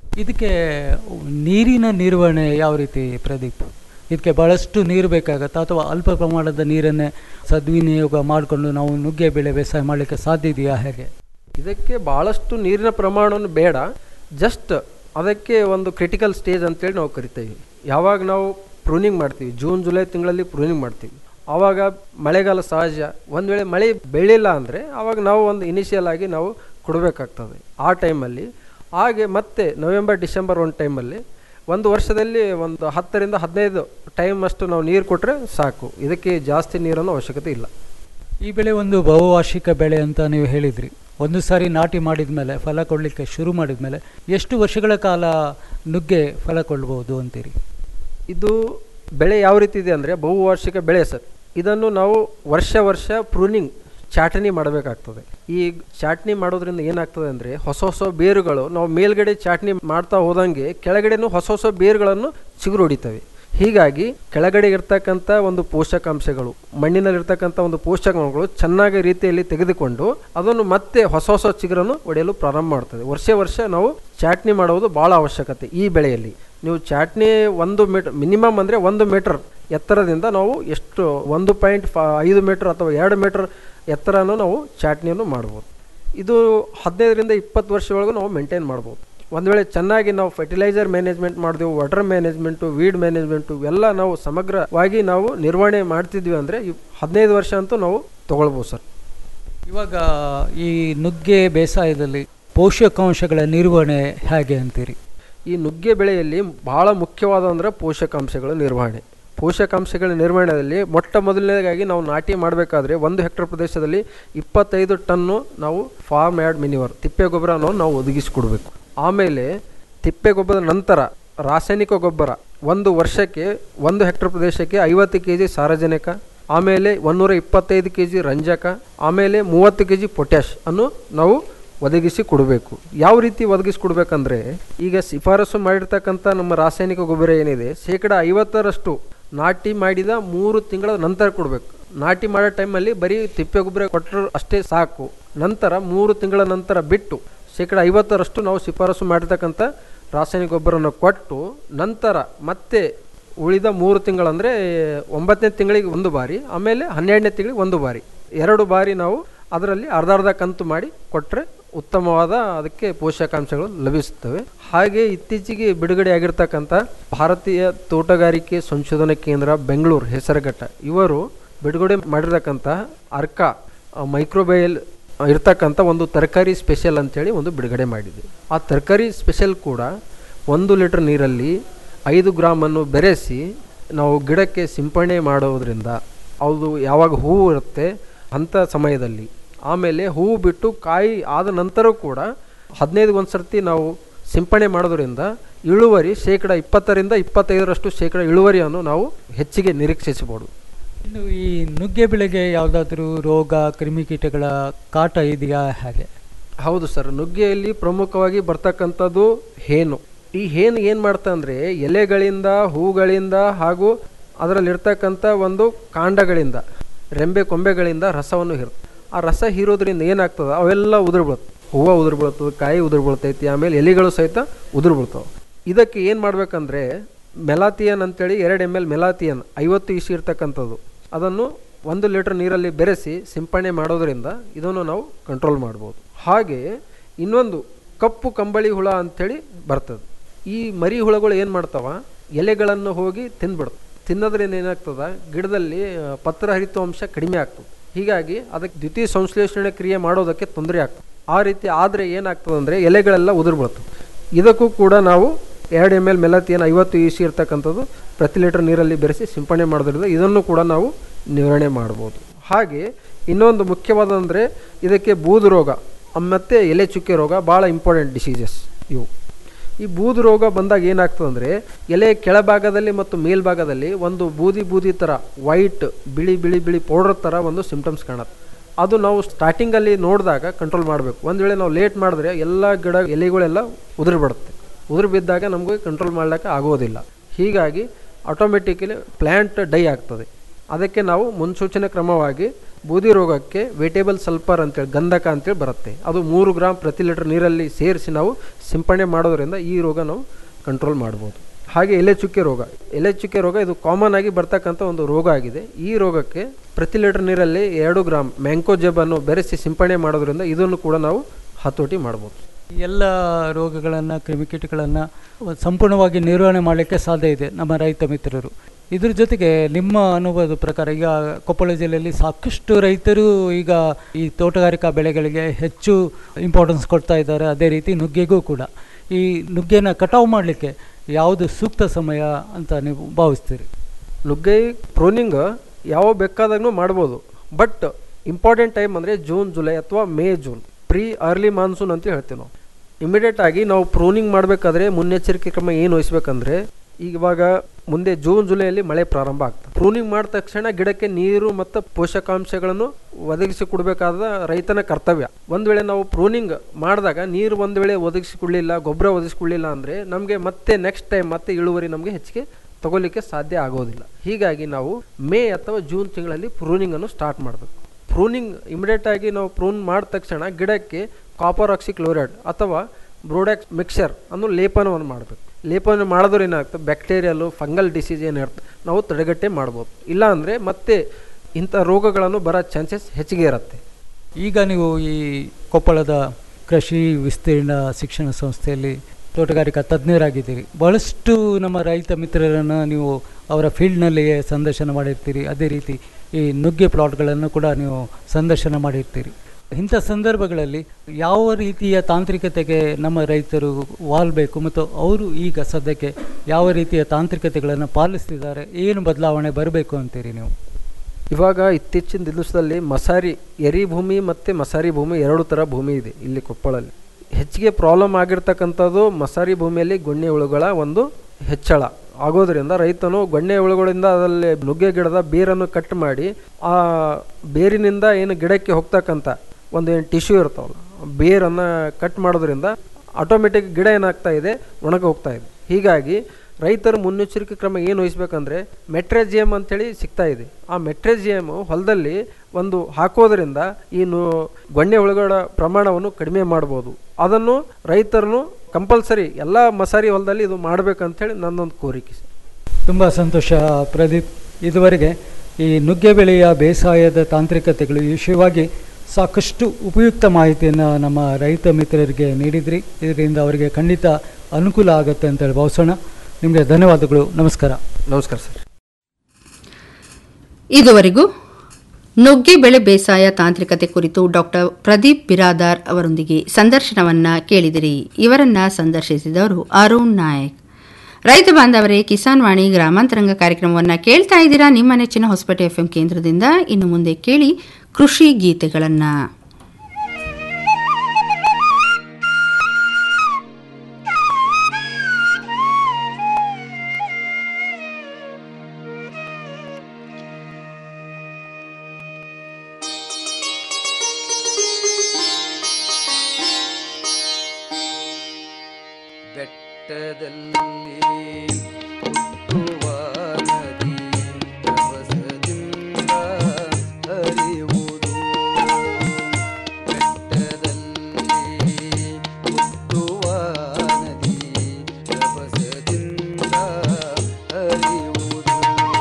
ಇದಕ್ಕೆ ನೀರಿನ ನಿರ್ವಹಣೆ ಯಾವ ರೀತಿ ಪ್ರದೀಪ್ ಇದಕ್ಕೆ ಭಾಳಷ್ಟು ನೀರು ಬೇಕಾಗತ್ತಾ ಅಥವಾ ಅಲ್ಪ ಪ್ರಮಾಣದ ನೀರನ್ನೇ ಸದ್ವಿನಿಯೋಗ ಮಾಡಿಕೊಂಡು ನಾವು ನುಗ್ಗೆ ಬೆಳೆ ಬೇಸಾಯ ಮಾಡಲಿಕ್ಕೆ ಸಾಧ್ಯ ಇದೆಯಾ ಹೇಗೆ ಇದಕ್ಕೆ ಭಾಳಷ್ಟು ನೀರಿನ ಪ್ರಮಾಣವನ್ನು ಬೇಡ ಜಸ್ಟ್ ಅದಕ್ಕೆ ಒಂದು ಕ್ರಿಟಿಕಲ್ ಸ್ಟೇಜ್ ಅಂತೇಳಿ ನಾವು ಕರಿತೇವೆ ಯಾವಾಗ ನಾವು ಪ್ರೂನಿಂಗ್ ಮಾಡ್ತೀವಿ ಜೂನ್ ಜುಲೈ ತಿಂಗಳಲ್ಲಿ ಪ್ರೂನಿಂಗ್ ಮಾಡ್ತೀವಿ ಆವಾಗ ಮಳೆಗಾಲ ಸಹಜ ಒಂದು ವೇಳೆ ಮಳೆ ಬೆಳಿಲ್ಲ ಅಂದರೆ ಆವಾಗ ನಾವು ಒಂದು ಇನಿಷಿಯಲ್ ಆಗಿ ನಾವು ಕೊಡಬೇಕಾಗ್ತದೆ ಆ ಟೈಮಲ್ಲಿ ಹಾಗೆ ಮತ್ತೆ ನವೆಂಬರ್ ಡಿಸೆಂಬರ್ ಒಂದು ಟೈಮಲ್ಲಿ ಒಂದು ವರ್ಷದಲ್ಲಿ ಒಂದು ಹತ್ತರಿಂದ ಹದಿನೈದು ಟೈಮ್ ಅಷ್ಟು ನಾವು ನೀರು ಕೊಟ್ಟರೆ ಸಾಕು ಇದಕ್ಕೆ ಜಾಸ್ತಿ ನೀರನ್ನು ಅವಶ್ಯಕತೆ ಇಲ್ಲ ಈ ಬೆಳೆ ಒಂದು ಬಹುವಾರ್ಷಿಕ ಬೆಳೆ ಅಂತ ನೀವು ಹೇಳಿದ್ರಿ ಒಂದು ಸಾರಿ ನಾಟಿ ಮಾಡಿದ ಮೇಲೆ ಫಲ ಕೊಡಲಿಕ್ಕೆ ಶುರು ಮಾಡಿದ ಮೇಲೆ ಎಷ್ಟು ವರ್ಷಗಳ ಕಾಲ ನುಗ್ಗೆ ಫಲ ಕೊಡ್ಬೋದು ಅಂತೀರಿ ಇದು ಬೆಳೆ ಯಾವ ರೀತಿ ಇದೆ ಅಂದರೆ ಬಹುವಾರ್ಷಿಕ ಬೆಳೆ ಸರ್ ಇದನ್ನು ನಾವು ವರ್ಷ ವರ್ಷ ಪ್ರೂನಿಂಗ್ ಚಾಟನಿ ಮಾಡಬೇಕಾಗ್ತದೆ ಈ ಚಾಟ್ನಿ ಮಾಡೋದ್ರಿಂದ ಏನಾಗ್ತದೆ ಅಂದರೆ ಹೊಸ ಹೊಸ ಬೇರುಗಳು ನಾವು ಮೇಲ್ಗಡೆ ಚಾಟ್ನಿ ಮಾಡ್ತಾ ಹೋದಂಗೆ ಕೆಳಗಡೆನೂ ಹೊಸ ಹೊಸ ಬೇರುಗಳನ್ನು ಚಿಗುರು ಹೊಡಿತವೆ ಹೀಗಾಗಿ ಕೆಳಗಡೆ ಇರ್ತಕ್ಕಂಥ ಒಂದು ಪೋಷಕಾಂಶಗಳು ಮಣ್ಣಿನಲ್ಲಿರ್ತಕ್ಕಂಥ ಒಂದು ಪೋಷಕಾಂಶಗಳು ಚೆನ್ನಾಗಿ ರೀತಿಯಲ್ಲಿ ತೆಗೆದುಕೊಂಡು ಅದನ್ನು ಮತ್ತೆ ಹೊಸ ಹೊಸ ಚಿಗುರನ್ನು ಒಡೆಯಲು ಪ್ರಾರಂಭ ಮಾಡ್ತದೆ ವರ್ಷ ವರ್ಷ ನಾವು ಚಾಟ್ನಿ ಮಾಡುವುದು ಭಾಳ ಅವಶ್ಯಕತೆ ಈ ಬೆಳೆಯಲ್ಲಿ ನೀವು ಚಾಟ್ನಿ ಒಂದು ಮೀಟರ್ ಮಿನಿಮಮ್ ಅಂದರೆ ಒಂದು ಮೀಟರ್ ಎತ್ತರದಿಂದ ನಾವು ಎಷ್ಟು ಒಂದು ಪಾಯಿಂಟ್ ಫ ಐದು ಮೀಟರ್ ಅಥವಾ ಎರಡು ಮೀಟರ್ ಎತ್ತರನೂ ನಾವು ಚಾಟ್ನಿಯನ್ನು ಮಾಡ್ಬೋದು ಇದು ಹದಿನೈದರಿಂದ ಇಪ್ಪತ್ತು ವರ್ಷವರೆಗೂ ನಾವು ಮೇಂಟೈನ್ ಮಾಡ್ಬೋದು ಒಂದು ವೇಳೆ ಚೆನ್ನಾಗಿ ನಾವು ಫರ್ಟಿಲೈಸರ್ ಮ್ಯಾನೇಜ್ಮೆಂಟ್ ಮಾಡಿದೆವು ವಾಟರ್ ಮ್ಯಾನೇಜ್ಮೆಂಟು ವೀಡ್ ಮ್ಯಾನೇಜ್ಮೆಂಟು ಎಲ್ಲ ನಾವು ಸಮಗ್ರವಾಗಿ ನಾವು ನಿರ್ವಹಣೆ ಮಾಡ್ತಿದ್ವಿ ಅಂದರೆ ಹದಿನೈದು ವರ್ಷ ಅಂತೂ ನಾವು ತೊಗೊಳ್ಬೋದು ಸರ್ ಇವಾಗ ಈ ನುಗ್ಗೆ ಬೇಸಾಯದಲ್ಲಿ ಪೋಷಕಾಂಶಗಳ ನಿರ್ವಹಣೆ ಹೇಗೆ ಅಂತೀರಿ ಈ ನುಗ್ಗೆ ಬೆಳೆಯಲ್ಲಿ ಬಹಳ ಮುಖ್ಯವಾದ ಅಂದರೆ ಪೋಷಕಾಂಶಗಳ ನಿರ್ವಹಣೆ ಪೋಷಕಾಂಶಗಳ ನಿರ್ವಹಣೆಯಲ್ಲಿ ಮೊಟ್ಟ ಮೊದಲನೇದಾಗಿ ನಾವು ನಾಟಿ ಮಾಡಬೇಕಾದ್ರೆ ಒಂದು ಹೆಕ್ಟರ್ ಪ್ರದೇಶದಲ್ಲಿ ಇಪ್ಪತ್ತೈದು ಟನ್ನು ನಾವು ಫಾರ್ಮ್ ಆ್ಯಡ್ ಮಿನಿವರ್ ತಿಪ್ಪೆ ಗೊಬ್ಬರವನ್ನು ನಾವು ಒದಗಿಸಿಕೊಡ್ಬೇಕು ಆಮೇಲೆ ತಿಪ್ಪೆ ಗೊಬ್ಬರದ ನಂತರ ರಾಸಾಯನಿಕ ಗೊಬ್ಬರ ಒಂದು ವರ್ಷಕ್ಕೆ ಒಂದು ಹೆಕ್ಟರ್ ಪ್ರದೇಶಕ್ಕೆ ಐವತ್ತು ಕೆ ಜಿ ಸಾರಜನಕ ಆಮೇಲೆ ಒಂದೂರ ಇಪ್ಪತ್ತೈದು ಕೆ ಜಿ ರಂಜಕ ಆಮೇಲೆ ಮೂವತ್ತು ಕೆ ಜಿ ಪೊಟ್ಯಾಶ್ ಅನ್ನು ನಾವು ಒದಗಿಸಿ ಕೊಡಬೇಕು ಯಾವ ರೀತಿ ಒದಗಿಸಿ ಕೊಡಬೇಕಂದ್ರೆ ಈಗ ಶಿಫಾರಸು ಮಾಡಿರ್ತಕ್ಕಂಥ ನಮ್ಮ ರಾಸಾಯನಿಕ ಗೊಬ್ಬರ ಏನಿದೆ ಶೇಕಡ ಐವತ್ತರಷ್ಟು ನಾಟಿ ಮಾಡಿದ ಮೂರು ತಿಂಗಳ ನಂತರ ಕೊಡಬೇಕು ನಾಟಿ ಮಾಡೋ ಟೈಮಲ್ಲಿ ಬರೀ ತಿಪ್ಪೆ ಗೊಬ್ಬರ ಕೊಟ್ಟರು ಅಷ್ಟೇ ಸಾಕು ನಂತರ ಮೂರು ತಿಂಗಳ ನಂತರ ಬಿಟ್ಟು ಶೇಕಡ ಐವತ್ತರಷ್ಟು ನಾವು ಶಿಫಾರಸು ಮಾಡಿರ್ತಕ್ಕಂಥ ರಾಸಾಯನಿಕ ಗೊಬ್ಬರವನ್ನು ಕೊಟ್ಟು ನಂತರ ಮತ್ತೆ ಉಳಿದ ಮೂರು ತಿಂಗಳಂದರೆ ಒಂಬತ್ತನೇ ತಿಂಗಳಿಗೆ ಒಂದು ಬಾರಿ ಆಮೇಲೆ ಹನ್ನೆರಡನೇ ತಿಂಗಳಿಗೆ ಒಂದು ಬಾರಿ ಎರಡು ಬಾರಿ ನಾವು ಅದರಲ್ಲಿ ಅರ್ಧ ಅರ್ಧ ಕಂತು ಮಾಡಿ ಕೊಟ್ಟರೆ ಉತ್ತಮವಾದ ಅದಕ್ಕೆ ಪೋಷಕಾಂಶಗಳು ಲಭಿಸುತ್ತವೆ ಹಾಗೆ ಇತ್ತೀಚೆಗೆ ಬಿಡುಗಡೆ ಆಗಿರ್ತಕ್ಕಂಥ ಭಾರತೀಯ ತೋಟಗಾರಿಕೆ ಸಂಶೋಧನಾ ಕೇಂದ್ರ ಬೆಂಗಳೂರು ಹೆಸರುಘಟ್ಟ ಇವರು ಬಿಡುಗಡೆ ಮಾಡಿರ್ತಕ್ಕಂಥ ಅರ್ಕ ಮೈಕ್ರೋಬಯಲ್ ಇರ್ತಕ್ಕಂಥ ಒಂದು ತರಕಾರಿ ಸ್ಪೆಷಲ್ ಅಂತೇಳಿ ಒಂದು ಬಿಡುಗಡೆ ಮಾಡಿದೆ ಆ ತರಕಾರಿ ಸ್ಪೆಷಲ್ ಕೂಡ ಒಂದು ಲೀಟರ್ ನೀರಲ್ಲಿ ಐದು ಗ್ರಾಮನ್ನು ಬೆರೆಸಿ ನಾವು ಗಿಡಕ್ಕೆ ಸಿಂಪಡಣೆ ಮಾಡೋದ್ರಿಂದ ಅದು ಯಾವಾಗ ಹೂವು ಇರುತ್ತೆ ಅಂಥ ಸಮಯದಲ್ಲಿ ಆಮೇಲೆ ಹೂವು ಬಿಟ್ಟು ಕಾಯಿ ಆದ ನಂತರ ಕೂಡ ಹದಿನೈದು ಒಂದು ಸರ್ತಿ ನಾವು ಸಿಂಪಡಣೆ ಮಾಡೋದ್ರಿಂದ ಇಳುವರಿ ಶೇಕಡ ಇಪ್ಪತ್ತರಿಂದ ಇಪ್ಪತ್ತೈದರಷ್ಟು ಶೇಕಡ ಇಳುವರಿಯನ್ನು ನಾವು ಹೆಚ್ಚಿಗೆ ನಿರೀಕ್ಷಿಸಬಹುದು ಇನ್ನು ಈ ನುಗ್ಗೆ ಬೆಳೆಗೆ ಯಾವುದಾದ್ರೂ ರೋಗ ಕ್ರಿಮಿಕೀಟಗಳ ಕಾಟ ಇದೆಯಾ ಹಾಗೆ ಹೌದು ಸರ್ ನುಗ್ಗೆಯಲ್ಲಿ ಪ್ರಮುಖವಾಗಿ ಬರ್ತಕ್ಕಂಥದ್ದು ಹೇನು ಈ ಹೇನು ಏನು ಮಾಡ್ತಾ ಅಂದರೆ ಎಲೆಗಳಿಂದ ಹೂಗಳಿಂದ ಹಾಗೂ ಅದರಲ್ಲಿರ್ತಕ್ಕಂಥ ಒಂದು ಕಾಂಡಗಳಿಂದ ರೆಂಬೆ ಕೊಂಬೆಗಳಿಂದ ರಸವನ್ನು ಹೀರುತ್ತೆ ಆ ರಸ ಹೀರೋದ್ರಿಂದ ಏನಾಗ್ತದೆ ಅವೆಲ್ಲ ಉದುರು ಬೀಳುತ್ತೆ ಹೂವು ಉದುರು ಬೀಳ್ತದೆ ಕಾಯಿ ಉದುರು ಬೀಳ್ತೈತಿ ಆಮೇಲೆ ಎಲೆಗಳು ಸಹಿತ ಉದುರು ಬೀಳ್ತಾವೆ ಇದಕ್ಕೆ ಏನು ಮಾಡ್ಬೇಕಂದ್ರೆ ಮೆಲಾತಿಯನ್ ಅಂತೇಳಿ ಎರಡು ಎಮ್ ಎಲ್ ಮೆಲಾತಿಯನ್ ಐವತ್ತು ಇಸಿ ಇರ್ತಕ್ಕಂಥದ್ದು ಅದನ್ನು ಒಂದು ಲೀಟರ್ ನೀರಲ್ಲಿ ಬೆರೆಸಿ ಸಿಂಪಡಣೆ ಮಾಡೋದ್ರಿಂದ ಇದನ್ನು ನಾವು ಕಂಟ್ರೋಲ್ ಮಾಡ್ಬೋದು ಹಾಗೆ ಇನ್ನೊಂದು ಕಪ್ಪು ಕಂಬಳಿ ಹುಳ ಅಂಥೇಳಿ ಬರ್ತದೆ ಈ ಮರಿ ಹುಳಗಳು ಏನು ಮಾಡ್ತಾವ ಎಲೆಗಳನ್ನು ಹೋಗಿ ತಿಂದ್ಬಿಡುತ್ತೆ ತಿನ್ನೋದ್ರಿಂದ ಏನಾಗ್ತದ ಗಿಡದಲ್ಲಿ ಪತ್ರ ಹರಿತಾಂಶ ಕಡಿಮೆ ಆಗ್ತದೆ ಹೀಗಾಗಿ ಅದಕ್ಕೆ ದ್ವಿತೀಯ ಸಂಶ್ಲೇಷಣೆ ಕ್ರಿಯೆ ಮಾಡೋದಕ್ಕೆ ತೊಂದರೆ ಆಗ್ತದೆ ಆ ರೀತಿ ಆದರೆ ಏನಾಗ್ತದೆ ಅಂದರೆ ಎಲೆಗಳೆಲ್ಲ ಉದುರ್ಬಿಡ್ತವೆ ಇದಕ್ಕೂ ಕೂಡ ನಾವು ಎರಡು ಎಮ್ ಎಲ್ ಮೆಲತಿಯನ್ನು ಐವತ್ತು ಇ ಸಿ ಇರ್ತಕ್ಕಂಥದ್ದು ಪ್ರತಿ ಲೀಟರ್ ನೀರಲ್ಲಿ ಬೆರೆಸಿ ಸಿಂಪಡಣೆ ಮಾಡೋದ್ರಿಂದ ಇದನ್ನು ಕೂಡ ನಾವು ನಿವಾರಣೆ ಮಾಡ್ಬೋದು ಹಾಗೆ ಇನ್ನೊಂದು ಮುಖ್ಯವಾದಂದರೆ ಇದಕ್ಕೆ ಬೂದು ರೋಗ ಮತ್ತು ಎಲೆ ಚುಕ್ಕೆ ರೋಗ ಭಾಳ ಇಂಪಾರ್ಟೆಂಟ್ ಡಿಸೀಸಸ್ ಇವು ಈ ಬೂದು ರೋಗ ಬಂದಾಗ ಏನಾಗ್ತದೆ ಅಂದರೆ ಎಲೆ ಕೆಳಭಾಗದಲ್ಲಿ ಮತ್ತು ಮೇಲ್ಭಾಗದಲ್ಲಿ ಒಂದು ಬೂದಿ ಬೂದಿ ಥರ ವೈಟ್ ಬಿಳಿ ಬಿಳಿ ಬಿಳಿ ಪೌಡರ್ ಥರ ಒಂದು ಸಿಂಪ್ಟಮ್ಸ್ ಕಾಣುತ್ತೆ ಅದು ನಾವು ಸ್ಟಾರ್ಟಿಂಗಲ್ಲಿ ನೋಡಿದಾಗ ಕಂಟ್ರೋಲ್ ಮಾಡಬೇಕು ಒಂದು ವೇಳೆ ನಾವು ಲೇಟ್ ಮಾಡಿದ್ರೆ ಎಲ್ಲ ಗಿಡ ಎಲೆಗಳೆಲ್ಲ ಉದುರು ಬಿಡುತ್ತೆ ಉದುರು ಬಿದ್ದಾಗ ನಮಗೆ ಕಂಟ್ರೋಲ್ ಮಾಡ್ಲಿಕ್ಕೆ ಆಗೋದಿಲ್ಲ ಹೀಗಾಗಿ ಆಟೋಮೆಟಿಕಲಿ ಪ್ಲ್ಯಾಂಟ್ ಡೈ ಆಗ್ತದೆ ಅದಕ್ಕೆ ನಾವು ಮುನ್ಸೂಚನೆ ಕ್ರಮವಾಗಿ ಬೂದಿ ರೋಗಕ್ಕೆ ವೇಟೇಬಲ್ ಸಲ್ಫರ್ ಅಂತೇಳಿ ಗಂಧಕ ಅಂತೇಳಿ ಬರುತ್ತೆ ಅದು ಮೂರು ಗ್ರಾಮ್ ಪ್ರತಿ ಲೀಟರ್ ನೀರಲ್ಲಿ ಸೇರಿಸಿ ನಾವು ಸಿಂಪಡಣೆ ಮಾಡೋದ್ರಿಂದ ಈ ರೋಗ ನಾವು ಕಂಟ್ರೋಲ್ ಮಾಡ್ಬೋದು ಹಾಗೆ ಎಲೆ ಚುಕ್ಕೆ ರೋಗ ಎಲೆ ಚುಕ್ಕೆ ರೋಗ ಇದು ಕಾಮನ್ ಆಗಿ ಬರ್ತಕ್ಕಂಥ ಒಂದು ರೋಗ ಆಗಿದೆ ಈ ರೋಗಕ್ಕೆ ಪ್ರತಿ ಲೀಟರ್ ನೀರಲ್ಲಿ ಎರಡು ಗ್ರಾಮ್ ಮ್ಯಾಂಕೋ ಜಬ್ ಬೆರೆಸಿ ಸಿಂಪಡಣೆ ಮಾಡೋದ್ರಿಂದ ಇದನ್ನು ಕೂಡ ನಾವು ಹತೋಟಿ ಮಾಡ್ಬೋದು ಎಲ್ಲ ರೋಗಗಳನ್ನು ಕ್ರಿಮಿಕೀಟಗಳನ್ನು ಸಂಪೂರ್ಣವಾಗಿ ನಿರ್ವಹಣೆ ಮಾಡಲಿಕ್ಕೆ ಸಾಧ್ಯ ಇದೆ ನಮ್ಮ ರೈತ ಮಿತ್ರರು ಇದ್ರ ಜೊತೆಗೆ ನಿಮ್ಮ ಅನುಭವದ ಪ್ರಕಾರ ಈಗ ಕೊಪ್ಪಳ ಜಿಲ್ಲೆಯಲ್ಲಿ ಸಾಕಷ್ಟು ರೈತರು ಈಗ ಈ ತೋಟಗಾರಿಕಾ ಬೆಳೆಗಳಿಗೆ ಹೆಚ್ಚು ಇಂಪಾರ್ಟೆನ್ಸ್ ಕೊಡ್ತಾ ಇದ್ದಾರೆ ಅದೇ ರೀತಿ ನುಗ್ಗೆಗೂ ಕೂಡ ಈ ನುಗ್ಗೆನ ಕಟಾವು ಮಾಡಲಿಕ್ಕೆ ಯಾವುದು ಸೂಕ್ತ ಸಮಯ ಅಂತ ನೀವು ಭಾವಿಸ್ತೀರಿ ನುಗ್ಗೆ ಪ್ರೂನಿಂಗ್ ಯಾವ ಬೇಕಾದಾಗೂ ಮಾಡ್ಬೋದು ಬಟ್ ಇಂಪಾರ್ಟೆಂಟ್ ಟೈಮ್ ಅಂದರೆ ಜೂನ್ ಜುಲೈ ಅಥವಾ May June pre early monsoon ಅಂತ ಹೇಳ್ತೀವಿ ನಾವು ಇಮಿಡಿಯೇಟ್ ಆಗಿ ನಾವು ಪ್ರೂನಿಂಗ್ ಮಾಡಬೇಕಾದ್ರೆ ಮುನ್ನೆಚ್ಚರಿಕೆ ಕ್ರಮ ಏನು ವಹಿಸ್ಬೇಕಂದ್ರೆ ಇವಾಗ ಮುಂದೆ ಜೂನ್ ಜುಲೈಯಲ್ಲಿ ಮಳೆ ಪ್ರಾರಂಭ ಆಗ್ತದೆ ಪ್ರೂನಿಂಗ್ ಮಾಡಿದ ತಕ್ಷಣ ಗಿಡಕ್ಕೆ ನೀರು ಮತ್ತು ಪೋಷಕಾಂಶಗಳನ್ನು ಒದಗಿಸಿ ಕೊಡಬೇಕಾದ ರೈತನ ಕರ್ತವ್ಯ ಒಂದು ವೇಳೆ ನಾವು ಪ್ರೂನಿಂಗ್ ಮಾಡಿದಾಗ ನೀರು ಒಂದು ವೇಳೆ ಒದಗಿಸಿಕೊಳ್ಳಿಲ್ಲ ಗೊಬ್ಬರ ಒದಗಿಸಿಕೊಳ್ಳಿಲ್ಲ ಅಂದರೆ ನಮಗೆ ಮತ್ತೆ ನೆಕ್ಸ್ಟ್ ಟೈಮ್ ಮತ್ತೆ ಇಳುವರಿ ನಮಗೆ ಹೆಚ್ಚಿಗೆ ತಗೋಲಿಕ್ಕೆ ಸಾಧ್ಯ ಆಗೋದಿಲ್ಲ ಹೀಗಾಗಿ ನಾವು ಮೇ ಅಥವಾ ಜೂನ್ ತಿಂಗಳಲ್ಲಿ ಪ್ರೂನಿಂಗ್ ಅನ್ನು ಸ್ಟಾರ್ಟ್ ಮಾಡಬೇಕು ಪ್ರೂನಿಂಗ್ ಇಮಿಡಿಯೇಟ್ ಆಗಿ ನಾವು ಪ್ರೂನ್ ಮಾಡಿದ ತಕ್ಷಣ ಗಿಡಕ್ಕೆ ಕಾಪರ್ ಆಕ್ಸಿಕ್ಲೋರೈಡ್ ಅಥವಾ ಬ್ರೋಡಾಕ್ಸ್ ಮಿಕ್ಸರ್ ಅನ್ನೋ ಲೇಪನವನ್ನು ಮಾಡಬೇಕು ಲೇಪನ ಮಾಡಿದ್ರೆ ಏನಾಗ್ತದೆ ಬ್ಯಾಕ್ಟೀರಿಯಲ್ಲು ಫಂಗಲ್ ಡಿಸೀಸ್ ಏನಿರ್ತದೆ ನಾವು ತಡೆಗಟ್ಟೆ ಮಾಡ್ಬೋದು ಇಲ್ಲ ಅಂದರೆ ಮತ್ತೆ ಇಂಥ ರೋಗಗಳನ್ನು ಬರೋ ಚಾನ್ಸಸ್ ಹೆಚ್ಚಿಗೆ ಇರುತ್ತೆ ಈಗ ನೀವು ಈ ಕೊಪ್ಪಳದ ಕೃಷಿ ವಿಸ್ತೀರ್ಣ ಶಿಕ್ಷಣ ಸಂಸ್ಥೆಯಲ್ಲಿ ತೋಟಗಾರಿಕಾ ತಜ್ಞರಾಗಿದ್ದೀರಿ ಬಹಳಷ್ಟು ನಮ್ಮ ರೈತ ಮಿತ್ರರನ್ನು ನೀವು ಅವರ ಫೀಲ್ಡ್ನಲ್ಲಿಯೇ ಸಂದರ್ಶನ ಮಾಡಿರ್ತೀರಿ ಅದೇ ರೀತಿ ಈ ನುಗ್ಗೆ ಪ್ಲಾಟ್ಗಳನ್ನು ಕೂಡ ನೀವು ಸಂದರ್ಶನ ಮಾಡಿರ್ತೀರಿ ಇಂಥ ಸಂದರ್ಭಗಳಲ್ಲಿ ಯಾವ ರೀತಿಯ ತಾಂತ್ರಿಕತೆಗೆ ನಮ್ಮ ರೈತರು ವಾಲ್ಬೇಕು ಮತ್ತು ಅವರು ಈಗ ಸದ್ಯಕ್ಕೆ ಯಾವ ರೀತಿಯ ತಾಂತ್ರಿಕತೆಗಳನ್ನು ಪಾಲಿಸ್ತಿದ್ದಾರೆ ಏನು ಬದಲಾವಣೆ ಬರಬೇಕು ಅಂತೀರಿ ನೀವು ಇವಾಗ ಇತ್ತೀಚಿನ ದಿವಸದಲ್ಲಿ ಮಸಾರಿ ಎರಿ ಭೂಮಿ ಮತ್ತು ಮಸಾರಿ ಭೂಮಿ ಎರಡು ಥರ ಭೂಮಿ ಇದೆ ಇಲ್ಲಿ ಕೊಪ್ಪಳಲ್ಲಿ ಹೆಚ್ಚಿಗೆ ಪ್ರಾಬ್ಲಮ್ ಆಗಿರ್ತಕ್ಕಂಥದ್ದು ಮಸಾರಿ ಭೂಮಿಯಲ್ಲಿ ಗೊಣ್ಣೆ ಹುಳುಗಳ ಒಂದು ಹೆಚ್ಚಳ ಆಗೋದ್ರಿಂದ ರೈತನು ಗೊಣ್ಣೆ ಹುಳುಗಳಿಂದ ಅದರಲ್ಲಿ ನುಗ್ಗೆ ಗಿಡದ ಬೇರನ್ನು ಕಟ್ ಮಾಡಿ ಆ ಬೇರಿನಿಂದ ಏನು ಗಿಡಕ್ಕೆ ಹೋಗ್ತಕ್ಕಂಥ ಒಂದು ಏನು ಟಿಶ್ಯೂ ಇರ್ತಾವಲ್ಲ ಬೇರನ್ನು ಕಟ್ ಮಾಡೋದ್ರಿಂದ ಆಟೋಮೆಟಿಕ್ ಗಿಡ ಏನಾಗ್ತಾ ಇದೆ ಒಣಗಿ ಹೋಗ್ತಾ ಇದೆ ಹೀಗಾಗಿ ರೈತರು ಮುನ್ನೆಚ್ಚರಿಕೆ ಕ್ರಮ ಏನು ವಹಿಸ್ಬೇಕಂದ್ರೆ ಮೆಟ್ರೆಜಿಯಮ್ ಅಂತೇಳಿ ಸಿಗ್ತಾ ಇದೆ ಆ ಮೆಟ್ರೆಜಿಯಮ್ ಹೊಲದಲ್ಲಿ ಒಂದು ಹಾಕೋದ್ರಿಂದ ಈ ನು ಗೊಣ್ಣೆ ಹುಳುಗಳ ಪ್ರಮಾಣವನ್ನು ಕಡಿಮೆ ಮಾಡ್ಬೋದು ಅದನ್ನು ರೈತರನ್ನು ಕಂಪಲ್ಸರಿ ಎಲ್ಲ ಮಸಾರಿ ಹೊಲದಲ್ಲಿ ಇದು ಮಾಡಬೇಕಂತೇಳಿ ನನ್ನೊಂದು ಕೋರಿಕೆ ತುಂಬ ಸಂತೋಷ ಪ್ರದೀಪ್ ಇದುವರೆಗೆ ಈ ನುಗ್ಗೆ ಬೆಳೆಯ ಬೇಸಾಯದ ತಾಂತ್ರಿಕತೆಗಳು ಈ ವಿಷಯವಾಗಿ ಸಾಕಷ್ಟು ಉಪಯುಕ್ತ ಮಾಹಿತಿಯನ್ನು ನಮ್ಮ ರೈತ ಮಿತ್ರರಿಗೆ ನೀಡಿದ್ರಿ ಇದರಿಂದ ಅವರಿಗೆ ಖಂಡಿತ ಅನುಕೂಲ ಆಗುತ್ತೆ ಅಂತೇಳಿ ಭಾವಿಸೋಣ ನಿಮಗೆ ಧನ್ಯವಾದಗಳು ನಮಸ್ಕಾರ ನಮಸ್ಕಾರ ಸರ್ ಇದುವರೆಗೂ ನುಗ್ಗೆ ಬೆಳೆ ಬೇಸಾಯ ತಾಂತ್ರಿಕತೆ ಕುರಿತು ಡಾಕ್ಟರ್ ಪ್ರದೀಪ್ ಬಿರಾದಾರ್ ಅವರೊಂದಿಗೆ ಸಂದರ್ಶನವನ್ನ ಕೇಳಿದಿರಿ ಇವರನ್ನ ಸಂದರ್ಶಿಸಿದವರು ಅರುಣ್ ನಾಯಕ್ ರೈತ ಬಾಂಧವರೇ ಕಿಸಾನ್ ವಾಣಿ ಗ್ರಾಮಾಂತರಂಗ ಕಾರ್ಯಕ್ರಮವನ್ನು ಕೇಳ್ತಾ ಇದ್ದೀರಾ ನಿಮ್ಮ ನೆಚ್ಚಿನ ಹೊಸಪೇಟೆ ಎಫ್ಎಂ ಕೇಂದ್ರದಿಂದ ಇನ್ನು ಮುಂದೆ ಕೇಳಿ ಕೃಷಿ ಗೀತೆಗಳನ್ನು ಬೆಟ್ಟದಲ್ಲಿ ಹುಟ್ಟುವ ನದಿ ರಭಸದಿಂದ ಹರಿಯುವುದು ಬೆಟ್ಟದಲ್ಲಿ ಹುಟ್ಟುವ ನದಿ ರಭಸದಿಂದ ಹರಿಯುವುದು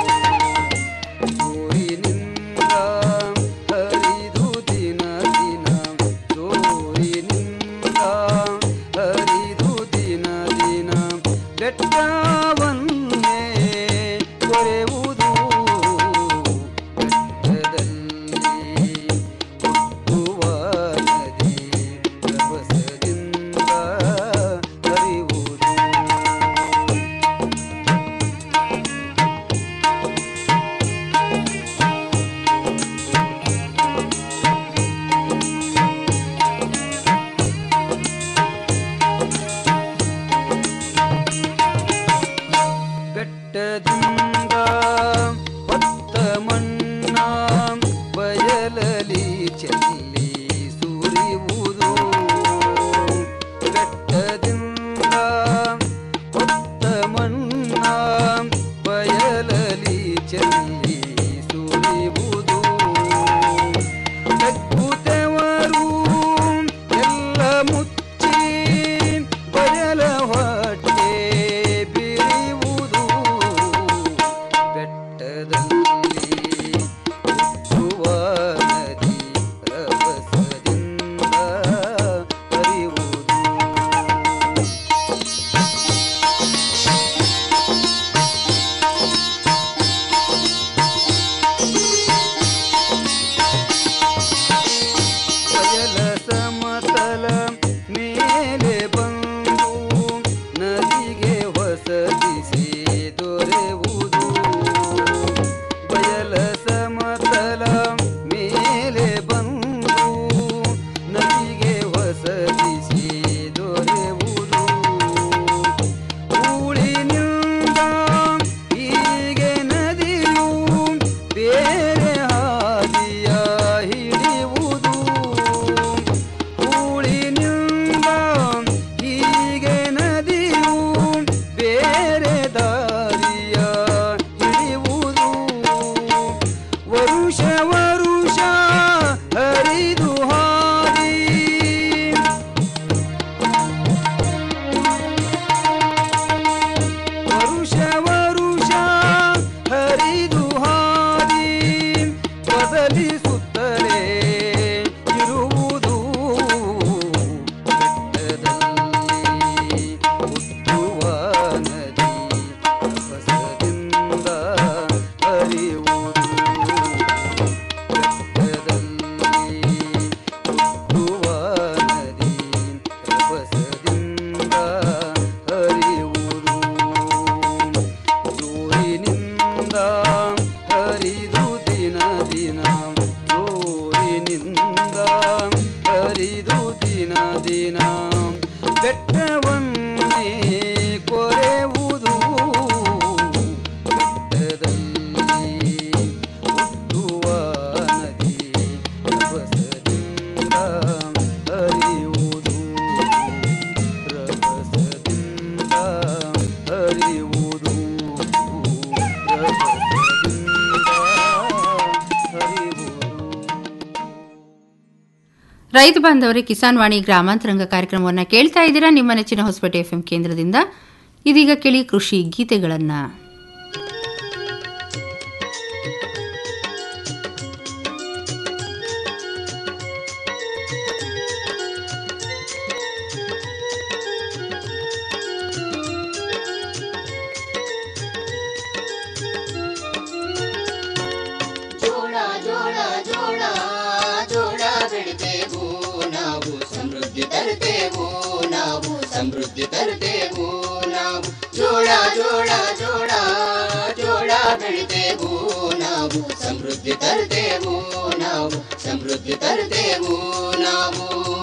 ಸೂರಿನಿಂದ ಹರಿದು ದಿನ ದಿನ ಸೂರಿನಿಂದ ಹರಿದು ದಿನ ದಿನ ಬೆಟ್ಟವನ್ನೇ ಕೊರೆಯುವುದು ಬೆಟ್ಟದಲ್ಲಿ ಹುಟ್ಟುವ ನದಿ ರಭಸದಿಂದ ಹರಿಯುವುದು ರೈತ ಬಾಂಧವರೇ ಕಿಸಾನ್ ವಾಣಿ ಗ್ರಾಮಾಂತರಂಗ ಕಾರ್ಯಕ್ರಮವನ್ನು ಕೇಳ್ತಾ ಇದ್ದೀರಾ ನಿಮ್ಮ ನೆಚ್ಚಿನ ಹೊಸಪೇಟೆ ಎಫ್ಎಂ ಕೇಂದ್ರದಿಂದ ಇದೀಗ ಕೇಳಿ ಕೃಷಿ ಗೀತೆಗಳನ್ನ ಜೋಳ ಜೋಳ ಜೋಳ ಜೋಳ ಬೆಳಿತೇವು ನಾವು ಸಮೃದ್ಧಿ ತರುತ್ತೇವು ನಾವು ಸಮೃದ್ಧಿ ತರುತ್ತೇವು ನಾವು ಜೋಳ ಜೋಳ ಜೋಳ ಜೋಳ ಬೆಳಿತೇವು ನಾವು ಸಮೃದ್ಧಿ ತರುತ್ತೇವು ನಾವು ಸಮೃದ್ಧಿ ತರುತ್ತೇವು ನಾವು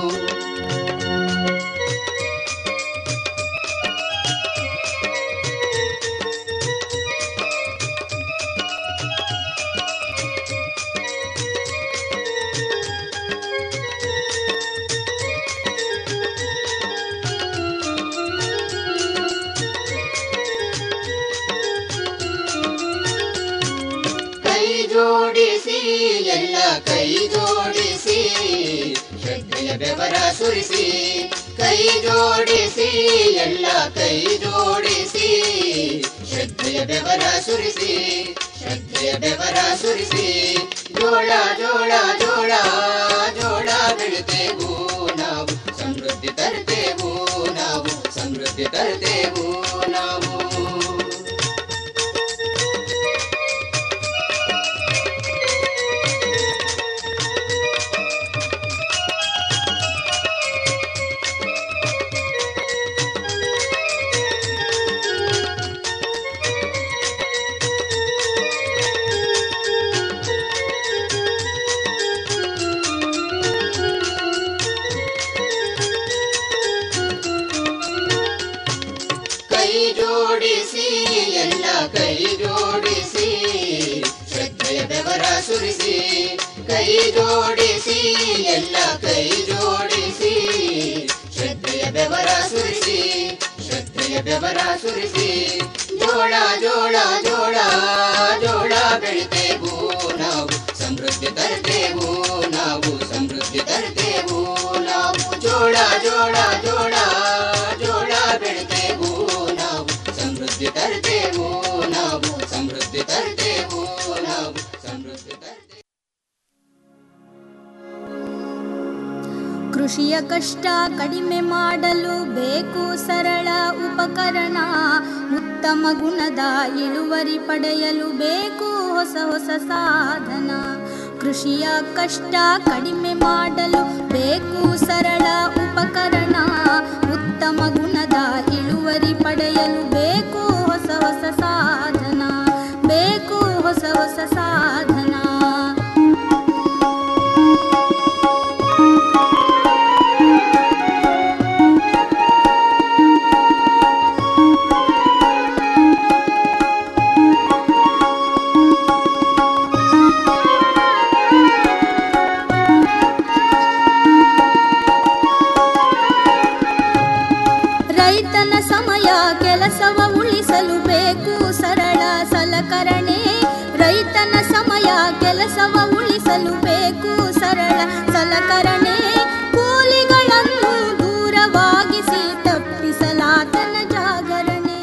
ಕೈ ಜೋಡಿಸಿ ಎಲ್ಲ ಕೈ ಜೋಡಿಸಿ ಶ್ರದ್ಧೆಯ ಬೆವರ ಸುರಿಸಿ ಕೈ ಜೋಡಿಸಿ ಎಲ್ಲ ಕೈ ಜೋಡಿಸಿ ಶ್ರದ್ಧೆಯ ಬೆವರ ಸುರಿಸಿ ಶ್ರದ್ಧೆಯ ಬೆವರ ಸುರಿಸಿ ಜೋಳ ಜೋಳ ಜೋಳ ಜೋಳ ಬೆಳಿತೇವು ನಾವು ಸಮೃದ್ಧಿ ತರುತ್ತೇವು ನಾವು ಸಮೃದ್ಧಿ ತರುತ್ತೇವು ನಾವು ಕೈ ಜೋಡಿಸಿ ಎಲ್ಲ ಕೈ ಜೋಡಿಸಿ ಶ್ರದ್ಧೆಯ ಬೆವರ ಸುರಿಸಿ ಕೈ ಜೋಡಿಸಿ ಎಲ್ಲ ಕೈ ಜೋಡಿಸಿ ಶ್ರದ್ಧೆಯ ಬೆವರ ಸುರಿಸಿ ಶ್ರದ್ಧೆಯ ಬೆವರ ಸುರಿಸಿ ಜೋಳ ಜೋಳ ಜೋಳ ಜೋಳ ಬೆಳಿತೇವು ನಾವು ಸಮೃದ್ಧಿ ತರುತ್ತೇವು ನಾವು ಸಮೃದ್ಧಿ ತರುತ್ತೇವು ನಾವು ಜೋಳ ಜೋಳ ಜೋಳ ಜೋಳ ಬೆಳಿತೇವು ನಾವು ಸಮೃದ್ಧಿ ತರುತ್ತೇವು ನಾವು ಸಮೃದ್ಧಿ ತರುತ್ತೇವು ನಾವು ಸಮೃದ್ಧಿ ತರುತ್ತೇವು ಕೃಷಿಯ ಕಷ್ಟ ಕಡಿಮೆ ಮಾಡಲು ಬೇಕು ಸರಳ ಉಪಕರಣ ಉತ್ತಮ ಗುಣದ ಇಳುವರಿ ಪಡೆಯಲು ಬೇಕು ಹೊಸ ಹೊಸ ಸಾಧನ ಕೃಷಿಯ ಕಷ್ಟ ಕಡಿಮೆ ಮಾಡಲು ಬೇಕು ಸರಳ ಉಪಕರಣ ಉತ್ತಮ ಗುಣದ ಇಳುವರಿ ಪಡೆಯಲು ಬೇಕು ಹೊಸ ಹೊಸ ಸಾಧನ ಬೇಕು ಹೊಸ ಹೊಸ ಸಾಧನ ರೈತನ ಸಮಯ ಕೆಲಸವ ಉಳಿಸಲು ಬೇಕು ಸರಳ ಸಲಕರಣೆ ರೈತನ ಸಮಯ ಕೆಲಸವ ಉಳಿಸಲು ಬೇಕು ಸರಳ ಸಲಕರಣೆ ಕೂಲಿಗಳನ್ನು ದೂರವಾಗಿಸಿ ತಪ್ಪಿಸಲಾತನ ಜಾಗರಣೆ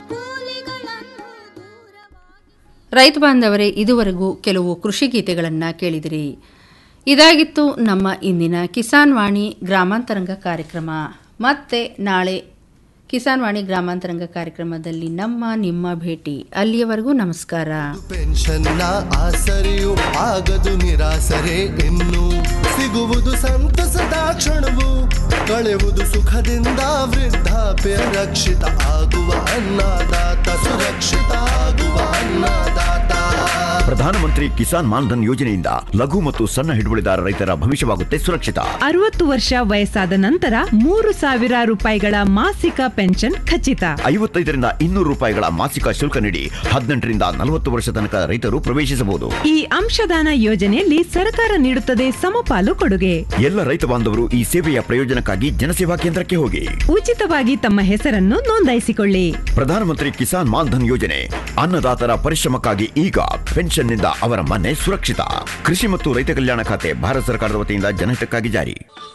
ರೈತ ಬಾಂಧವರೇ ಇದುವರೆಗೂ ಕೆಲವು ಕೃಷಿ ಗೀತೆಗಳನ್ನು ಕೇಳಿದಿರಿ ಇದಾಗಿತ್ತು ನಮ್ಮ ಇಂದಿನ ಕಿಸಾನ್ ವಾಣಿ ಗ್ರಾಮಾಂತರಂಗ ಕಾರ್ಯಕ್ರಮ ಮತ್ತೆ ನಾಳೆ ಕಿಸಾನ್ ವಾಣಿ ಗ್ರಾಮಾಂತರಂಗ ಕಾರ್ಯಕ್ರಮದಲ್ಲಿ ನಮ್ಮ ನಿಮ್ಮ ಭೇಟಿ ಅಲ್ಲಿಯವರೆಗೂ ನಮಸ್ಕಾರ ಪೆನ್ಷನ್ನ ಆಸರೆಯು ಆಗದು ನಿರಾಸರೆ ಇನ್ನು ಸಿಗುವುದು ಸಂತಸದ ಕ್ಷಣವು ಕಳೆಯುವುದು ಸುಖದಿಂದ ವೃದ್ಧಾಪ್ಯ ರಕ್ಷಿತ ಆಗುವ ಅನ್ನದಾತ ಸುರಕ್ಷಿತ ಆಗುವ ಅನ್ನದಾತ ಪ್ರಧಾನಮಂತ್ರಿ ಕಿಸಾನ್ ಮಾನ್ಧನ್ ಯೋಜನೆಯಿಂದ ಲಘು ಮತ್ತು ಸಣ್ಣ ಹಿಡುವಳಿದಾರ ರೈತರ ಭವಿಷ್ಯವಾಗುತ್ತೆ ಸುರಕ್ಷಿತ ಅರವತ್ತು ವರ್ಷ ವಯಸ್ಸಾದ ನಂತರ ಮೂರು ಸಾವಿರ ರೂಪಾಯಿಗಳ ಮಾಸಿಕ ಪೆನ್ಷನ್ ಖಚಿತ ಐವತ್ತೈದರಿಂದ ಇನ್ನೂರು ರೂಪಾಯಿಗಳ ಮಾಸಿಕ ಶುಲ್ಕ ನೀಡಿ ಹದಿನೆಂಟರಿಂದ ನಲವತ್ತು ವರ್ಷ ತನಕ ರೈತರು ಪ್ರವೇಶಿಸಬಹುದು ಈ ಅಂಶದಾನ ಯೋಜನೆಯಲ್ಲಿ ಸರ್ಕಾರ ನೀಡುತ್ತದೆ ಸಮಪಾಲು ಕೊಡುಗೆ ಎಲ್ಲ ರೈತ ಬಾಂಧವರು ಈ ಸೇವೆಯ ಪ್ರಯೋಜನಕ್ಕಾಗಿ ಜನಸೇವಾ ಕೇಂದ್ರಕ್ಕೆ ಹೋಗಿ ಉಚಿತವಾಗಿ ತಮ್ಮ ಹೆಸರನ್ನು ನೋಂದಾಯಿಸಿಕೊಳ್ಳಿ ಪ್ರಧಾನಮಂತ್ರಿ ಕಿಸಾನ್ ಮಾನ್ಧನ್ ಯೋಜನೆ ಅನ್ನದಾತರ ಪರಿಶ್ರಮಕ್ಕಾಗಿ ಈಗ ಪೆನ್ಷನ್ನಿಂದ ಅವರ ಮನೆ ಸುರಕ್ಷಿತ ಕೃಷಿ ಮತ್ತು ರೈತ ಕಲ್ಯಾಣ ಖಾತೆ ಭಾರತ ಸರ್ಕಾರದ ವತಿಯಿಂದ ಜನಹಿತಕ್ಕಾಗಿ ಜಾರಿ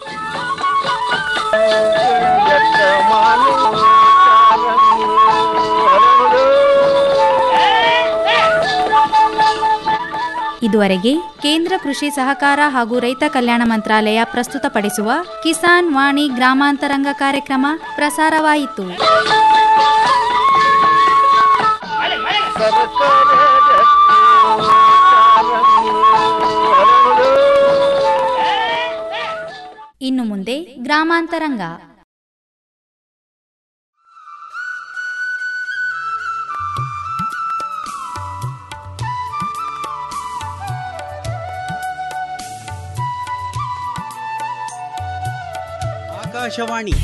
ಇದುವರೆಗೆ ಕೇಂದ್ರ ಕೃಷಿ ಸಹಕಾರ ಹಾಗೂ ರೈತ ಕಲ್ಯಾಣ ಮಂತ್ರಾಲಯ ಪ್ರಸ್ತುತಪಡಿಸುವ ಕಿಸಾನ್ ವಾಣಿ ಗ್ರಾಮಾಂತರಂಗ ಕಾರ್ಯಕ್ರಮ ಪ್ರಸಾರವಾಯಿತು ಇನ್ನು ಮುಂದೆ ಗ್ರಾಮಾಂತರಂಗ ಆಕಾಶವಾಣಿ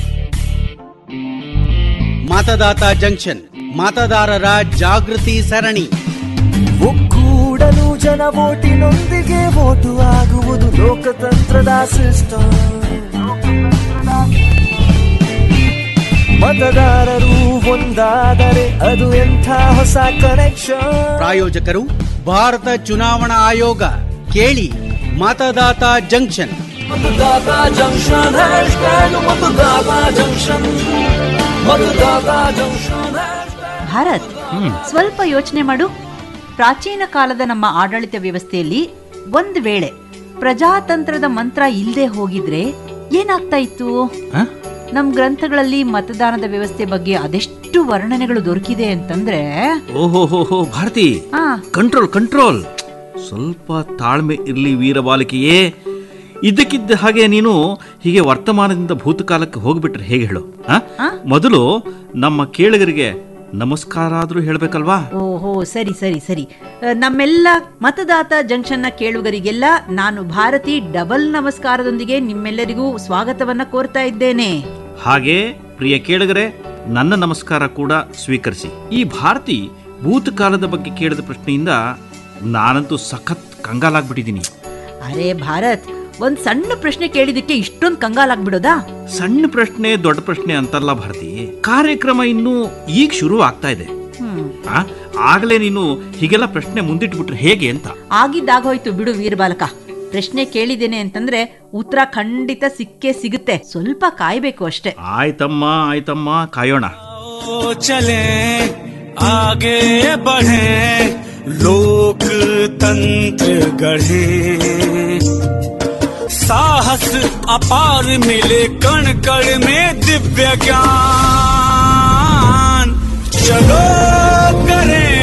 ಮತದಾತ ಜಂಕ್ಷನ್ ಮತದಾರರ ಜಾಗೃತಿ ಸರಣಿ ಒಕ್ಕೂಡಲು ಜನ ಓಟಿನೊಂದಿಗೆ ಓಟು ಆಗುವುದು ಲೋಕತಂತ್ರದ ಸಿಸ್ಟಮ್ ಮತದಾರರು ಒಂದಾದರೆ ಅದು ಎಂಥ ಹೊಸ ಕನೆಕ್ಷನ್ ಪ್ರಾಯೋಜಕರು ಭಾರತ ಚುನಾವಣಾ ಆಯೋಗ ಕೇಳಿ Matadata junction Matadata junction hashtag Matadata junction Matadata junction Bharat ಸ್ವಲ್ಪ ಯೋಚನೆ ಮಾಡು ಪ್ರಾಚೀನ ಕಾಲದ ನಮ್ಮ ಆಡಳಿತ ವ್ಯವಸ್ಥೆಯಲ್ಲಿ ಒಂದ್ ವೇಳೆ ಪ್ರಜಾತಂತ್ರದ ಮಂತ್ರ ಇಲ್ಲದೆ ಹೋಗಿದ್ರೆ ಏನಾಗ್ತಾ ಇತ್ತು ನಮ್ ಗ್ರಂಥಗಳಲ್ಲಿ ಮತದಾನದ ವ್ಯವಸ್ಥೆ ಬಗ್ಗೆ ಅದೆಷ್ಟು ವರ್ಣನೆಗಳು ದೊರಕಿದೆ ಅಂತಂದ್ರೆ ಓಹೋ ಭಾರತಿ ಆ ಕಂಟ್ರೋಲ್ ಕಂಟ್ರೋಲ್ ಸ್ವಲ್ಪ ತಾಳ್ಮೆ ಇರ್ಲಿ ವೀರಬಾಲಿಕೆಯೇ ಇದ್ದಕ್ಕಿದ್ದ ಹಾಗೆ ನೀನು ಹೀಗೆ ವರ್ತಮಾನದಿಂದ ಭೂತಕಾಲಕ್ಕೆ ಹೋಗ್ಬಿಟ್ರೆ ಹೇಗೆ ಹೇಳು ಆ? ಮೊದಲು ನಮ್ಮ ಕೇಳಿಗರಿಗೆ ನಮಸ್ಕಾರ ಆದ್ರೂ ಹೇಳ್ಬೇಕಲ್ವಾ ಓಹೋ ಸರಿ ಸರಿ ಸರಿ ಅ, ನಮ್ಮೆಲ್ಲ ಮತದಾತ ಜಂಕ್ಷನ್ನ ಕೇಳುಗರಿಗೆಲ್ಲ ನಾನು ಭಾರತಿ ಡಬಲ್ ನಮಸ್ಕಾರದೊಂದಿಗೆ ನಿಮ್ಮೆಲ್ಲರಿಗೂ ಸ್ವಾಗತವನ್ನ ಕೋರ್ತಾ ಇದ್ದೇನೆ ಹಾಗೆ ಪ್ರಿಯ ಕೇಳಿಗರೆ ನನ್ನ ನಮಸ್ಕಾರ ಕೂಡ ಸ್ವೀಕರಿಸಿ ಈ ಭಾರತಿ ಭೂತಕಾಲದ ಬಗ್ಗೆ ಕೇಳಿದ ಪ್ರಶ್ನೆಯಿಂದ ನಾನಂತೂ ಸಖತ್ ಕಂಗಾಲಾಗ್ಬಿಟ್ಟಿದ್ದೀನಿ ಅರೆ ಭಾರತ್ ಒಂದ್ ಸಣ್ಣ ಪ್ರಶ್ನೆ ಕೇಳಿದಕ್ಕೆ ಇಷ್ಟೊಂದು ಕಂಗಾಲಾಗ್ಬಿಡೋದಾ ಸಣ್ಣ ಪ್ರಶ್ನೆ ದೊಡ್ಡ ಪ್ರಶ್ನೆ ಅಂತಲ್ಲ ಭಾರತಿ ಕಾರ್ಯಕ್ರಮ ಇನ್ನೂ ಈಗ ಶುರು ಆಗ್ತಾ ಇದೆ ಹ್ಮ್ ಆ, ಆಗ್ಲೇ ನೀನು ಹೀಗೆಲ್ಲ ಪ್ರಶ್ನೆ ಮುಂದಿಟ್ಬಿಟ್ರೆ ಹೇಗೆ ಅಂತ ಆಗಿದ್ದಾಗೋಯ್ತು ಬಿಡು ವೀರಬಾಲಕ ಪ್ರಶ್ನೆ ಕೇಳಿದ್ದೇನೆ ಅಂತಂದ್ರೆ ಉತ್ತರ ಖಂಡಿತ ಸಿಕ್ಕೇ ಸಿಗುತ್ತೆ ಸ್ವಲ್ಪ ಕಾಯ್ಬೇಕು ಅಷ್ಟೇ ಆಯ್ತಮ್ಮ ಆಯ್ತಮ್ಮ ಕಾಯೋಣ चले आगे बढ़े लोकतंत्र गढ़े साहस अपार मिले कण कण में दिव्य ज्ञान चलो करें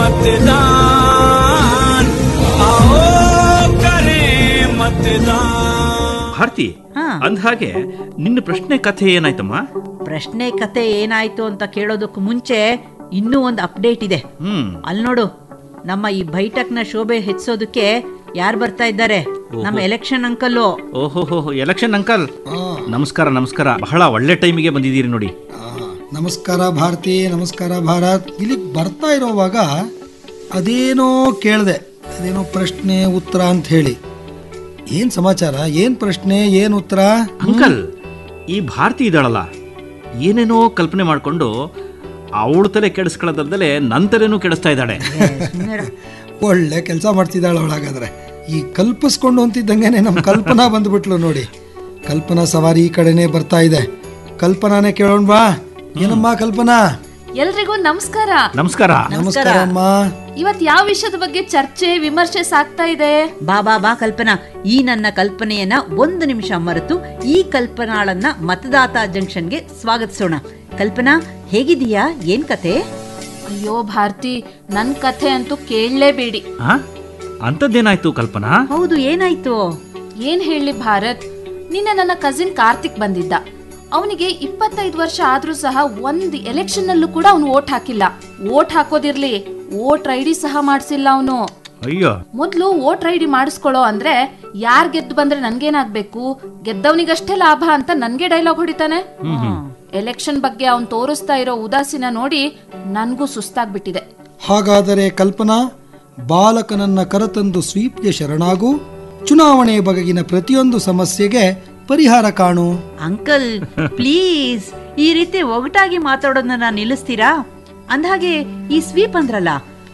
मतदान आओ करें मतदान ಭಾರತಿ ಅಂದ್ಹಾಗೆ ನಿನ್ನ ಪ್ರಶ್ನೆ ಕಥೆ ಏನಾಯ್ತಮ್ಮ ಪ್ರಶ್ನೆ ಕತೆ ಏನಾಯ್ತು ಅಂತ ಕೇಳೋದಕ್ಕೂ ಮುಂಚೆ ಇನ್ನೂ ಒಂದು ಅಪ್ಡೇಟ್ ಇದೆ ಹ್ಮ್ ಅಲ್ಲಿ ನೋಡು ನಮ್ಮ ಈ ಬೈಠಕ್ನ ಶೋಭೆ ಹೆಚ್ಚಿಸೋದಕ್ಕೆ ಯಾರು ಬರ್ತಾ ಇದ್ದಾರೆ ನಮ್ಮ ಎಲೆಕ್ಷನ್ ಅಂಕಲ್ಲು ಓಹೋ ಎಲೆಕ್ಷನ್ ಅಂಕಲ್ ನಮಸ್ಕಾರ ನಮಸ್ಕಾರ ಬಹಳ ಒಳ್ಳೆ ಟೈಮಿಗೆ ಬಂದಿದ್ದೀರಿ ನೋಡಿ ನಮಸ್ಕಾರ ಭಾರತಿ ನಮಸ್ಕಾರ ಭಾರತ್ ಇಲ್ಲಿಗೆ ಬರ್ತಾ ಇರೋವಾಗ ಅದೇನೋ ಕೇಳಿದೆ ಅದೇನೋ ಪ್ರಶ್ನೆ ಉತ್ತರ ಅಂತ ಹೇಳಿ ಏನ್ ಸಮಾಚಾರ ಏನ್ ಪ್ರಶ್ನೆ ಏನ್ ಉತ್ತರ ಅಂಕಲ್ ಈ ಭಾರತಿ ಇದ್ದಾಳಲ್ಲ ಏನೇನೋ ಕಲ್ಪನೆ ಮಾಡ್ಕೊಂಡು ಅವಳ ತಲೆ ಕೆಡಿಸ್ಕೊಳ್ಳೋದಲ್ದಲೆ ನನ್ನ ತಲೆನೂ ಕೆಡಿಸ್ತಾ ಇದ್ದಾಳೆ ಒಳ್ಳೆ ಕೆಲಸ ಮಾಡ್ತಿದ್ದಾಳ ಅವಳಾಗಾದ್ರೆ ಈ ಕಲ್ಪಿಸ್ಕೊಂಡು ಅಂತಿದ್ದಂಗೆನೆ ನಮ್ಮ ಕಲ್ಪನಾ ಬಂದ್ಬಿಟ್ಲು ನೋಡಿ ಕಲ್ಪನಾ ಸವಾರಿ ಈ ಕಡೆನೆ ಬರ್ತಾ ಇದೆ ಕಲ್ಪನಾನೇ ಕೇಳೋಣ ಬಾ ಏನಮ್ಮ ಕಲ್ಪನಾ ಎಲ್ರಿಗೂ ನಮಸ್ಕಾರ ನಮಸ್ಕಾರ ನಮಸ್ಕಾರ ಅಮ್ಮ ಇವತ್ ಯಾವ ವಿಷಯದ ಬಗ್ಗೆ ಚರ್ಚೆ ವಿಮರ್ಶೆ ಸಾಗ್ತಾ ಇದೆ ಬಾ ಬಾ ಬಾ ಕಲ್ಪನಾ ಈ ನನ್ನ ಕಲ್ಪನೆಯನ್ನ ಒಂದು ನಿಮಿಷ ಮರೆತು ಈ ಕಲ್ಪನಾಳನ್ನ ಮತದಾತ ಜಂಕ್ಷನ್ಗೆ ಸ್ವಾಗತಿಸೋಣ ಕಲ್ಪನಾ ಹೇಗಿದೀಯಾ ಏನ್ ಕತೆ ಅಯ್ಯೋ ಭಾರತಿ ನನ್ ಕಥೆ ಅಂತೂ ಕೇಳಲೇಬೇಡಿ ಆ? ಅಂಥದ್ದೇನಾಯ್ತು ಕಲ್ಪನಾ ಹೌದು ಏನಾಯ್ತು ಏನ್ ಹೇಳಿ ಭಾರತ್ ನಿನ್ನೆ ನನ್ನ ಕಸಿನ್ ಕಾರ್ತಿಕ್ ಬಂದಿದ್ದ ಅವನಿಗೆ ಇಪ್ಪತ್ತೈದು ವರ್ಷ ಆದ್ರೂ ಸಹ ಒಂದ್ ಎಲೆಕ್ಷನ್ ಅಲ್ಲೂ ಕೂಡ ಅವನು ಓಟ್ ಹಾಕಿಲ್ಲ ಓಟ್ ಹಾಕೋದಿರ್ಲಿ ವೋಟರ್ ಐ ಡಿ ಸಹ ಮಾಡಿಸಿಲ್ಲ ಅವನು ಅಯ್ಯೋ ಮೊದ್ಲು ವೋಟರ್ ಐ ಡಿ ಮಾಡಿಸ್ಕೊಳ್ಳೋ ಅಂದ್ರೆ ಯಾರ್ ಗೆದ್ದು ಬಂದ್ರೆ ನನ್ಗೇನಾಗ್ಬೇಕು ಗೆದ್ದವನಿಗಷ್ಟೇ ಲಾಭ ಅಂತ ನನ್ಗೆ ಡೈಲಾಗ್ ಹೊಡಿತಾನೆ ಎಲೆಕ್ಷನ್ ಬಗ್ಗೆ ಅವನ್ ತೋರಿಸ್ತಾ ಇರೋ ಉದಾಸೀನ ನೋಡಿ ನನ್ಗೂ ಸುಸ್ತಾಗ್ಬಿಟ್ಟಿದೆ ಹಾಗಾದರೆ ಕಲ್ಪನಾ ಬಾಲಕನನ್ನ ಕರೆತಂದು ಸ್ವೀಪ್ಗೆ ಶರಣಾಗು ಚುನಾವಣೆಯ ಬಗೆಗಿನ ಪ್ರತಿಯೊಂದು ಸಮಸ್ಯೆಗೆ ಪರಿಹಾರ ಕಾಣು ಅಂಕಲ್ ಪ್ಲೀಸ್ ಈ ರೀತಿ ಒಗಟಾಗಿ ಮಾತಾಡೋದನ್ನ ನಿಲ್ಲಿಸ್ತೀರಾ ಅಂದ್ಹಾಗೆ ಈ ಸ್ವೀಪ್ ಅಂದ್ರಲ್ಲ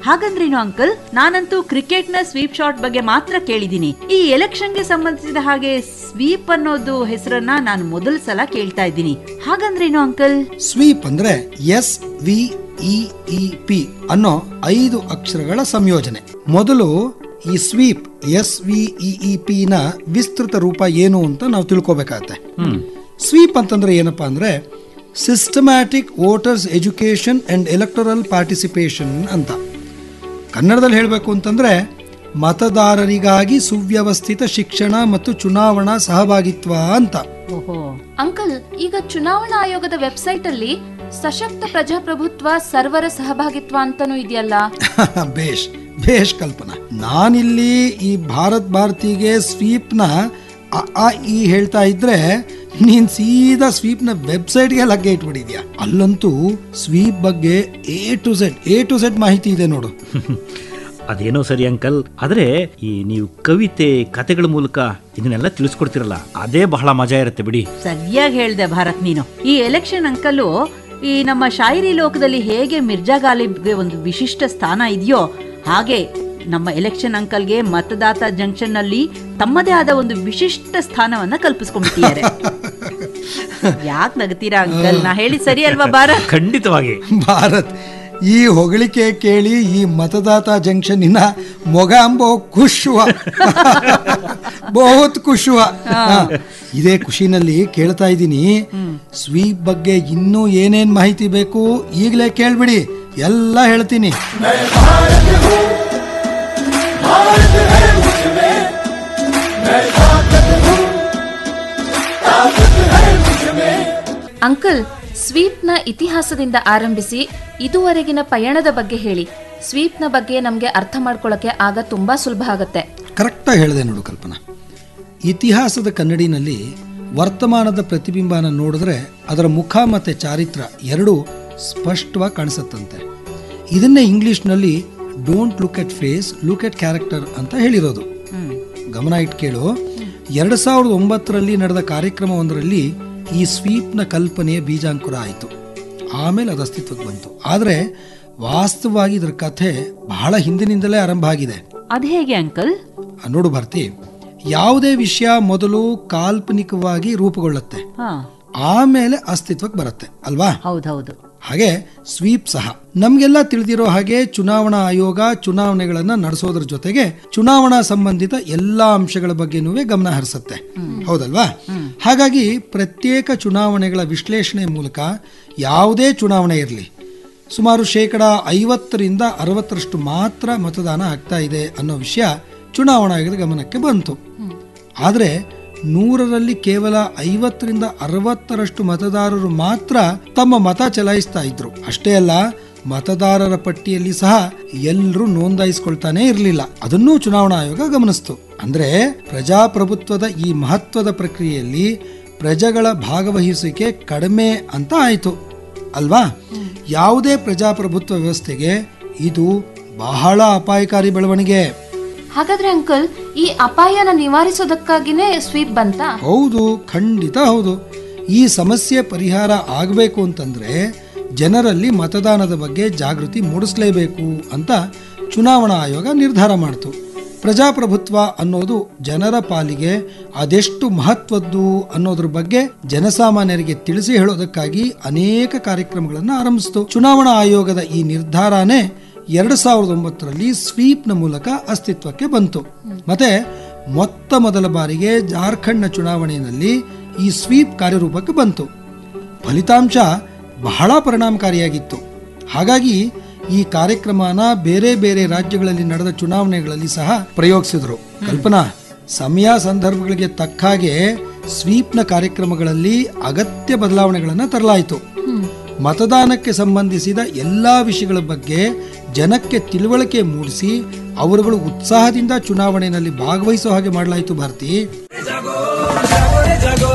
ಹಾಗಂದ್ರೇನು ಅಂಕಲ್ ನಾನಂತೂ ಕ್ರಿಕೆಟ್ ನ ಸ್ವೀಪ್ ಶಾಟ್ ಬಗ್ಗೆ ಮಾತ್ರ ಕೇಳಿದೀನಿ ಈ ಎಲೆಕ್ಷನ್ಗೆ ಸಂಬಂಧಿಸಿದ ಹಾಗೆ ಸ್ವೀಪ್ ಅನ್ನೋದು ಹೆಸರನ್ನ ನಾನು ಮೊದಲ ಸಲ ಕೇಳ್ತಾ ಇದ್ದೀನಿ ಹಾಗಂದ್ರೇನು ಅಂಕಲ್ ಸ್ವೀಪ್ ಅಂದ್ರೆ S V E E P ಅನ್ನೋ ಐದು ಅಕ್ಷರಗಳ ಸಂಯೋಜನೆ ಮೊದಲು ಈ SVEEP S V E E P ನ ವಿಸ್ತೃತ ರೂಪ ಏನು ಅಂತ ನಾವು ತಿಳ್ಕೊಬೇಕಾಗತ್ತೆ ಸ್ವೀಪ್ ಅಂತಂದ್ರೆ ಏನಪ್ಪಾ ಅಂದ್ರೆ systematic voters education and electoral participation ಅಂತ ಕನ್ನಡದಲ್ಲಿ ಹೇಳಬೇಕು ಅಂತಂದ್ರೆ ಮತದಾರರಿಗಾಗಿ ಸುವ್ಯವಸ್ಥಿತ ಶಿಕ್ಷಣ ಮತ್ತು ಚುನಾವಣಾ ಸಹಭಾಗಿತ್ವ ಅಂತ ಅಂಕಲ್ ಈಗ ಚುನಾವಣಾ ಆಯೋಗದ ವೆಬ್ಸೈಟ್ ಅಲ್ಲಿ ಸಶಕ್ತ ಪ್ರಜಾಪ್ರಭುತ್ವ ಸರ್ವರ ಸಹಭಾಗಿತ್ವ ಅಂತಾನೂ ಇದೆಯಲ್ಲ ಬೇಷ್ ಬೇಷ್ ಕಲ್ಪನಾ ನಾನಿಲ್ಲಿ ಈ ಭಾರತ್ ಭಾರತಿಗೆ ಸ್ವೀಪ್ನ ಅ ಆ ಇ ಹೇಳ್ತಾ ಇದ್ರೆ ನೀನ್ ಸೀದಾ ಸ್ವೀಪ್ನ ವೆಬ್ಸೈಟ್ಗೆ ಲಗ್ಗೆ ಇಟ್ಬಿಟ್ಟಿದ್ಯಾ ಅಲ್ಲಂತೂ ಸ್ವೀಪ್ ಬಗ್ಗೆ A to Z A to Z ಮಾಹಿತಿ ಇದೆ ನೋಡು ಅದೇನೋ ಸರಿ ಅಂಕಲ್ ಆದ್ರೆ ಈ ನೀವು ಕವಿತೆ ಕತೆಗಳ ಮೂಲಕ ಇದನ್ನೆಲ್ಲ ತಿಳಿಸ್ಕೊಡ್ತಿರಲ್ಲ ಅದೇ ಬಹಳ ಮಜಾ ಇರುತ್ತೆ ಬಿಡಿ ಸರಿಯಾಗಿ ಹೇಳ್ದೆ ಭಾರತ್ ನೀನು ಈ ಎಲೆಕ್ಷನ್ ಅಂಕಲು ಈ ನಮ್ಮ ಶಾಯರಿ ಲೋಕದಲ್ಲಿ ಹೇಗೆ ಮಿರ್ಜಾ ಗಾಲಿಬ್ಗೆ ಒಂದು ವಿಶಿಷ್ಟ ಸ್ಥಾನ ಇದೆಯೋ ಹಾಗೆ ನಮ್ಮ ಎಲೆಕ್ಷನ್ ಅಂಕಲ್ಗೆ ಮತದಾತ ಜಂಕ್ಷನ್ ನಲ್ಲಿ ತಮ್ಮದೇ ಆದ ಒಂದು ವಿಶಿಷ್ಟ ಸ್ಥಾನವನ್ನ ಕಲ್ಪಿಸ್ಕೊಂಡ್ಬಿಟ್ಟಿದ್ದಾರೆ ಯಾಕೆ ನಗತೀರಾ ಅಂಕಲ್ ನಾ ಹೇಳಿ ಸರಿ ಅಲ್ವಾ ಭಾರತ್ ಖಂಡಿತವಾಗಿ ಭಾರತ್ ಈ ಹೊಗಳಿಕೆ ಕೇಳಿ ಈ ಮತದಾತ ಜಂಕ್ಷನ್ನಿನ ಮೊಗ ಅಂಬೋ ಖುಷುವ ಬಹುತ್ ಖುಷುವ ಹಾ, ಇದೇ ಖುಷಿನಲ್ಲಿ ಕೇಳ್ತಾ ಇದ್ದೀನಿ ಸ್ವೀಪ್ ಬಗ್ಗೆ ಇನ್ನೂ ಏನೇನ್ ಮಾಹಿತಿ ಬೇಕು ಈಗಲೇ ಕೇಳ್ಬಿಡಿ ಎಲ್ಲ ಹೇಳ್ತೀನಿ ಅಂಕಲ್ ಸ್ವೀಪ್ನ ಇತಿಹಾಸದಿಂದ ಆರಂಭಿಸಿ ಇದುವರೆಗಿನ ಪಯಣದ ಬಗ್ಗೆ ಹೇಳಿ ಸ್ವೀಪ್ನ ಬಗ್ಗೆ ನಮ್ಗೆ ಅರ್ಥ ಮಾಡ್ಕೊಳ್ಳೋಕೆ ಆಗ ತುಂಬಾ ಸುಲಭ ಆಗತ್ತೆ ಕರೆಕ್ಟಾಗಿ ಹೇಳಿದೆ ನೋಡು ಕಲ್ಪನಾ ಇತಿಹಾಸದ ಕನ್ನಡಿನಲ್ಲಿ ವರ್ತಮಾನದ ಪ್ರತಿಬಿಂಬನ ನೋಡಿದ್ರೆ ಅದರ ಮುಖ ಮತ್ತು ಚಾರಿತ್ರ ಎರಡೂ ಸ್ಪಷ್ಟವಾಗಿ ಕಾಣಿಸುತ್ತಂತೆ ಇದನ್ನೇ ಇಂಗ್ಲಿಷ್ನಲ್ಲಿ don't look at face look at character ಅಂತ ಹೇಳಿರೋದು ಗಮನ ಇಟ್ಟು ಕೇಳು ಎರಡು ಸಾವಿರದ ಒಂಬತ್ತರಲ್ಲಿ ನಡೆದ ಕಾರ್ಯಕ್ರಮವೊಂದರಲ್ಲಿ ಈ ಸ್ವೀಪ್ನ ಕಲ್ಪನೆಯ ಬೀಜಾಂಕುರ ಆಯಿತು ಆಮೇಲೆ ಅದು ಅಸ್ತಿತ್ವಕ್ಕೆ ಬಂತು ಆದರೆ ವಾಸ್ತವವಾಗಿ ಇದರ ಕಥೆ ಬಹಳ ಹಿಂದಿನಿಂದಲೇ ಆರಂಭ ಆಗಿದೆ ಅದ್ ಹೇಗೆ ಅಂಕಲ್ ನೋಡು ಭಾರತಿ ಯಾವುದೇ ವಿಷಯ ಮೊದಲು ಕಾಲ್ಪನಿಕವಾಗಿ ರೂಪುಗೊಳ್ಳುತ್ತೆ ಹಾ ಆಮೇಲೆ ಅಸ್ತಿತ್ವಕ್ಕೆ ಬರುತ್ತೆ ಅಲ್ವಾ ಹೌದೌದು ಹಾಗೆ ಸ್ವೀಪ್ ಸಹ ನಮ್ಗೆಲ್ಲ ತಿಳಿದಿರೋ ಹಾಗೆ ಚುನಾವಣಾ ಆಯೋಗ ಚುನಾವಣೆಗಳನ್ನ ನಡೆಸೋದ್ರ ಜೊತೆಗೆ ಚುನಾವಣಾ ಸಂಬಂಧಿತ ಎಲ್ಲಾ ಅಂಶಗಳ ಬಗ್ಗೆನೂ ಗಮನ ಹರಿಸುತ್ತೆ ಹೌದಲ್ವಾ ಹಾಗಾಗಿ ಪ್ರತ್ಯೇಕ ಚುನಾವಣೆಗಳ ವಿಶ್ಲೇಷಣೆ ಮೂಲಕ ಯಾವುದೇ ಚುನಾವಣೆ ಇರಲಿ ಸುಮಾರು ಶೇಕಡ ಐವತ್ತರಿಂದ ಅರವತ್ತರಷ್ಟು ಮಾತ್ರ ಮತದಾನ ಆಗ್ತಾ ಇದೆ ಅನ್ನೋ ವಿಷಯ ಚುನಾವಣಾ ಆಯೋಗದ ಗಮನಕ್ಕೆ ಬಂತು ಆದರೆ ನೂರರಲ್ಲಿ ಕೇವಲ ಐವತ್ತರಿಂದ ಅರವತ್ತರಷ್ಟು ಮತದಾರರು ಮಾತ್ರ ತಮ್ಮ ಮತ ಚಲಾಯಿಸ್ತಾ ಇದ್ರು ಅಷ್ಟೇ ಅಲ್ಲ ಮತದಾರರ ಪಟ್ಟಿಯಲ್ಲಿ ಸಹ ಎಲ್ಲರೂ ನೋಂದಾಯಿಸ್ಕೊಳ್ತಾನೆ ಇರಲಿಲ್ಲ ಅದನ್ನೂ ಚುನಾವಣಾ ಆಯೋಗ ಗಮನಿಸ್ತು ಅಂದ್ರೆ ಪ್ರಜಾಪ್ರಭುತ್ವದ ಈ ಮಹತ್ವದ ಪ್ರಕ್ರಿಯೆಯಲ್ಲಿ ಪ್ರಜೆಗಳ ಭಾಗವಹಿಸುವಿಕೆ ಕಡಿಮೆ ಅಂತ ಆಯಿತು ಅಲ್ವಾ ಯಾವುದೇ ಪ್ರಜಾಪ್ರಭುತ್ವ ವ್ಯವಸ್ಥೆಗೆ ಇದು ಬಹಳ ಅಪಾಯಕಾರಿ ಬೆಳವಣಿಗೆ ಹಾಗಾದ್ರೆ ಅಂಕಲ್ ಈ ಅಪಾಯನ ನಿವಾರಿಸೋದಕ್ಕಾಗಿನೇ ಸ್ವೀಪ್ ಬಂತಾ ಹೌದು ಖಂಡಿತ ಹೌದು ಈ ಸಮಸ್ಯೆ ಪರಿಹಾರ ಆಗಬೇಕು ಅಂತಂದ್ರೆ ಜನರಲ್ಲಿ ಮತದಾನದ ಬಗ್ಗೆ ಜಾಗೃತಿ ಮೂಡಿಸಲೇಬೇಕು ಅಂತ ಚುನಾವಣಾ ಆಯೋಗ ನಿರ್ಧಾರ ಮಾಡಿತು ಪ್ರಜಾಪ್ರಭುತ್ವ ಅನ್ನೋದು ಜನರ ಪಾಲಿಗೆ ಅದೆಷ್ಟು ಮಹತ್ವದ್ದು ಅನ್ನೋದ್ರ ಬಗ್ಗೆ ಜನಸಾಮಾನ್ಯರಿಗೆ ತಿಳಿಸಿ ಹೇಳೋದಕ್ಕಾಗಿ ಅನೇಕ ಕಾರ್ಯಕ್ರಮಗಳನ್ನು ಆರಂಭಿಸಿತು ಚುನಾವಣಾ ಆಯೋಗದ ಈ ನಿರ್ಧಾರನೇ ಎರಡು ಸಾವಿರದ ಒಂಬತ್ತರಲ್ಲಿ ಸ್ವೀಪ್ನ ಮೂಲಕ ಅಸ್ತಿತ್ವಕ್ಕೆ ಬಂತು ಮತ್ತೆ ಮೊತ್ತ ಮೊದಲ ಬಾರಿಗೆ ಜಾರ್ಖಂಡ್ನ ಚುನಾವಣೆಯಲ್ಲಿ ಈ ಸ್ವೀಪ್ ಕಾರ್ಯರೂಪಕ್ಕೆ ಬಂತು ಫಲಿತಾಂಶ ಬಹಳ ಪರಿಣಾಮಕಾರಿಯಾಗಿತ್ತು ಹಾಗಾಗಿ ಈ ಕಾರ್ಯಕ್ರಮನ ಬೇರೆ ಬೇರೆ ರಾಜ್ಯಗಳಲ್ಲಿ ನಡೆದ ಚುನಾವಣೆಗಳಲ್ಲಿ ಸಹ ಪ್ರಯೋಗಿಸಿದ್ರು ಕಲ್ಪನಾ ಸಮಯ ಸಂದರ್ಭಗಳಿಗೆ ತಕ್ಕ ಹಾಗೆ ಸ್ವೀಪ್ನ ಕಾರ್ಯಕ್ರಮಗಳಲ್ಲಿ ಅಗತ್ಯ ಬದಲಾವಣೆಗಳನ್ನು ತರಲಾಯಿತು ಮತದಾನಕ್ಕೆ ಸಂಬಂಧಿಸಿದ ಎಲ್ಲಾ ವಿಷಯಗಳ ಬಗ್ಗೆ ಜನಕ್ಕೆ ತಿಳುವಳಿಕೆ ಮೂಡಿಸಿ ಅವರುಗಳು ಉತ್ಸಾಹದಿಂದ ಚುನಾವಣೆಯಲ್ಲಿ ಭಾಗವಹಿಸೋ ಹಾಗೆ ಮಾಡಲಾಯಿತು ಭಾರತಿ जागो रे जागो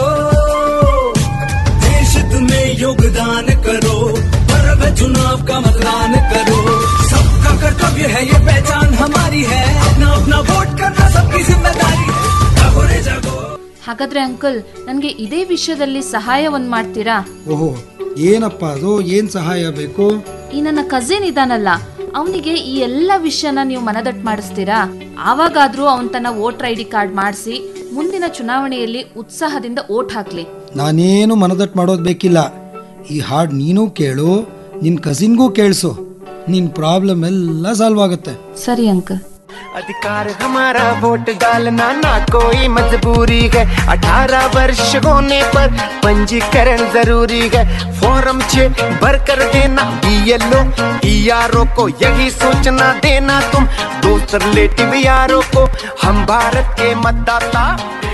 देश तुम्हें योगदान करो पर्व चुनाव का मतदान करो सबका कर्तव्य है ये पहचान हमारी है अपना अपना वोट करना सबकी जिम्मेदारी है जागो रे जागो ಹಾಗಾದ್ರೆ ಅಂಕಲ್ ನನ್ಗೆ ಇದೇ ವಿಷಯದಲ್ಲಿ ಸಹಾಯ ಒಂದ್ ಮಾಡ್ತೀರಾ ಓಹೋ ಏನಪ್ಪ ಅದು ಏನ್ ಸಹಾಯ ಬೇಕು ಈ ನನ್ನ ಕಸಿನ್ ಇದಾನಲ್ಲ ಅವನಿಗೆ ಈ ಎಲ್ಲ ವಿಷಯನ ನೀವು ಮನದಟ್ಟು ಮಾಡಿಸ್ತೀರಾ ಆವಾಗಾದ್ರೂ ಅವನ್ ತನ್ನ ವೋಟರ್ ಐ ಡಿ ಕಾರ್ಡ್ ಮಾಡಿಸಿ ಮುಂದಿನ ಚುನಾವಣೆಯಲ್ಲಿ ಉತ್ಸಾಹದಿಂದ ಓಟ್ ಹಾಕ್ಲಿ ನಾನೇನು ಮನದಟ್ಟು ಮಾಡೋದು ಬೇಕಿಲ್ಲ ಈ ಹಾಡು ನೀನು ಕೇಳು ನಿನ್ನ ಕಸಿನ್ಗೂ ಕೇಳಿಸು ನಿನ್ನ ಪ್ರಾಬ್ಲಮ್ ಎಲ್ಲ ಸಾಲ್ವ್ ಆಗುತ್ತೆ ಸರಿ ಅಂಕಲ್ अधिकार हमारा वोट डालना ना कोई मजबूरी है अठारह वर्ष होने पर पंजीकरण जरूरी है फॉर्म छे भर कर देना बीएलओ ईआरओ को यही सूचना देना तुम दोस्त रिलेटिव यारों को हम भारत के मतदाता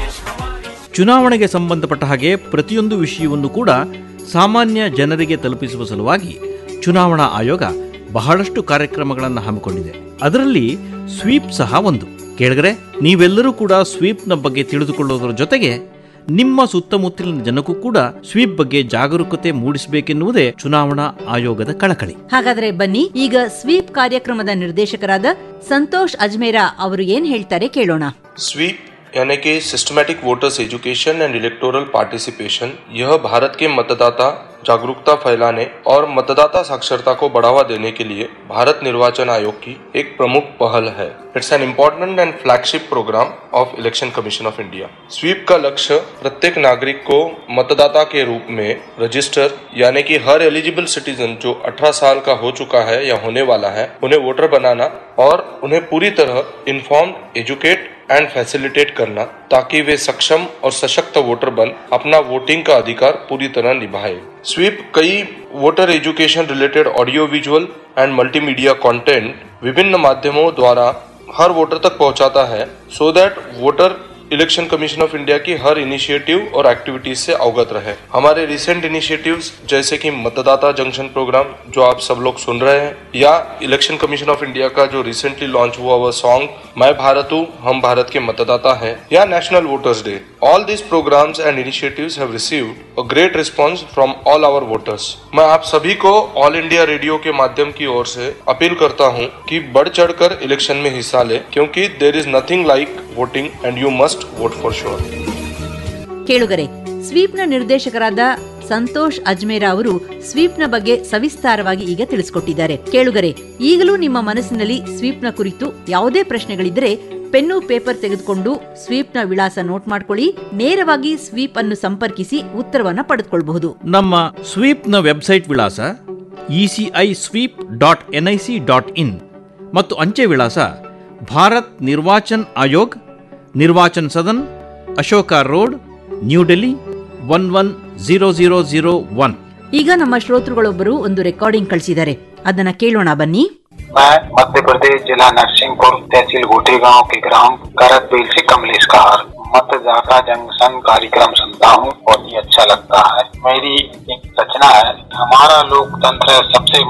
ಚುನಾವಣೆಗೆ ಸಂಬಂಧಪಟ್ಟ ಹಾಗೆ ಪ್ರತಿಯೊಂದು ವಿಷಯವನ್ನು ಕೂಡ ಸಾಮಾನ್ಯ ಜನರಿಗೆ ತಲುಪಿಸುವ ಸಲುವಾಗಿ ಚುನಾವಣಾ ಆಯೋಗ ಬಹಳಷ್ಟು ಕಾರ್ಯಕ್ರಮಗಳನ್ನು ಹಮ್ಮಿಕೊಂಡಿದೆ ಅದರಲ್ಲಿ ಸ್ವೀಪ್ ಸಹ ಒಂದು ಕೇಳಿದ್ರೆ ನೀವೆಲ್ಲರೂ ಕೂಡ ಸ್ವೀಪ್ನ ಬಗ್ಗೆ ತಿಳಿದುಕೊಳ್ಳೋದರ ಜೊತೆಗೆ ನಿಮ್ಮ ಸುತ್ತಮುತ್ತಲಿನ ಜನಕ್ಕೂ ಕೂಡ ಸ್ವೀಪ್ ಬಗ್ಗೆ ಜಾಗರೂಕತೆ ಮೂಡಿಸಬೇಕೆನ್ನುವುದೇ ಚುನಾವಣಾ ಆಯೋಗದ ಕಳಕಳಿ ಹಾಗಾದ್ರೆ ಬನ್ನಿ ಈಗ ಸ್ವೀಪ್ ಕಾರ್ಯಕ್ರಮದ ನಿರ್ದೇಶಕರಾದ ಸಂತೋಷ್ ಅಜ್ಮೇರಾ ಅವರು ಏನ್ ಹೇಳ್ತಾರೆ ಕೇಳೋಣ स्वीप यानी कि systematic voters education and electoral participation यह भारत के मतदाता जागरूकता फैलाने और मतदाता साक्षरता को बढ़ावा देने के लिए भारत निर्वाचन आयोग की एक प्रमुख पहल है it's an important and flagship programme of Election Commission of India SVEEP का लक्ष्य प्रत्येक नागरिक को मतदाता के रूप में रजिस्टर यानी कि हर एलिजिबल सिटीजन जो 18 साल का हो चुका है या होने वाला है उन्हें वोटर बनाना और उन्हें पूरी तरह इन्फॉर्म एजुकेट एंड फैसिलिटेट करना ताकि वे सक्षम और सशक्त वोटर बन अपना वोटिंग का अधिकार पूरी तरह निभाए स्वीप कई voter education related audio visual and multimedia content विभिन्न माध्यमों द्वारा हर वोटर तक पहुंचाता है so that voter Election Commission of India की हर इनिशिएटिव और एक्टिविटीज से अवगत रहे हमारे रिसेंट इनिशिएटिव्स जैसे कि मतदाता जंक्शन प्रोग्राम जो आप सब लोग सुन रहे हैं या इलेक्शन कमीशन ऑफ इंडिया का जो रिसेंटली लॉन्च हुआ हुआ सॉन्ग मैं भारत हूँ हम भारत के मतदाता हैं या National Voters Day all this programmes and initiatives have received a great response from all our voters मैं आप सभी को ऑल इंडिया रेडियो के माध्यम की ओर से अपील करता हूँ कि बढ़ चढ़कर इलेक्शन में हिस्सा लें क्योंकि there is nothing like voting and you must vote for sure ಕೇಳುಗರೆ ಸ್ವೀಪ್ನ ನಿರ್ದೇಶಕರಾದ ಸಂತೋಷ್ ಅಜ್ಮೇರಾ ಅವರು ಸ್ವೀಪ್ನ ಬಗ್ಗೆ ಸವಿಸ್ತಾರವಾಗಿ ಈಗ ತಿಳಿಸಿಕೊಟ್ಟಿದ್ದಾರೆ ಕೇಳುಗರೆ ಈಗಲೂ ನಿಮ್ಮ ಮನಸ್ಸಿನಲ್ಲಿ ಸ್ವೀಪ್ನ ಕುರಿತು ಯಾವುದೇ ಪ್ರಶ್ನೆಗಳಿದ್ದರೆ ಪೆನ್ನು ಪೇಪರ್ ತೆಗೆದುಕೊಂಡು ಸ್ವೀಪ್ನ ವಿಳಾಸ ನೋಟ್ ಮಾಡ್ಕೊಳ್ಳಿ ನೇರವಾಗಿ ಸ್ವೀಪ್ ಅನ್ನು ಸಂಪರ್ಕಿಸಿ ಉತ್ತರವನ್ನ ಪಡೆದುಕೊಳ್ಳಬಹುದು ನಮ್ಮ ಸ್ವೀಪ್ನ ವೆಬ್ಸೈಟ್ ವಿಳಾಸ ECI SVEEP dot NIC dot in ಮತ್ತು ಅಂಚೆ ವಿಳಾಸ Bharat Nirvachan Aayog Nirvachan Sadan Ashoka road New Delhi one one zero zero zero one ಈಗ ನಮ್ಮ ಶ್ರೋತೃಗಳೊಬ್ಬರು ಒಂದು ರೆಕಾರ್ಡಿಂಗ್ ಕಳಿಸಿದ್ದಾರೆ ಅದನ್ನ ಕೇಳೋಣ ಬನ್ನಿ मैं मध्य प्रदेश जिला नरसिंहपुर तहसील गोटी गांव के ग्राम करतबील से कमलेश कहार मतदाता जंक्शन कार्यक्रम सुनता हूँ बहुत ही अच्छा लगता है मेरी एक रचना है हमारा लोकतंत्र सबसे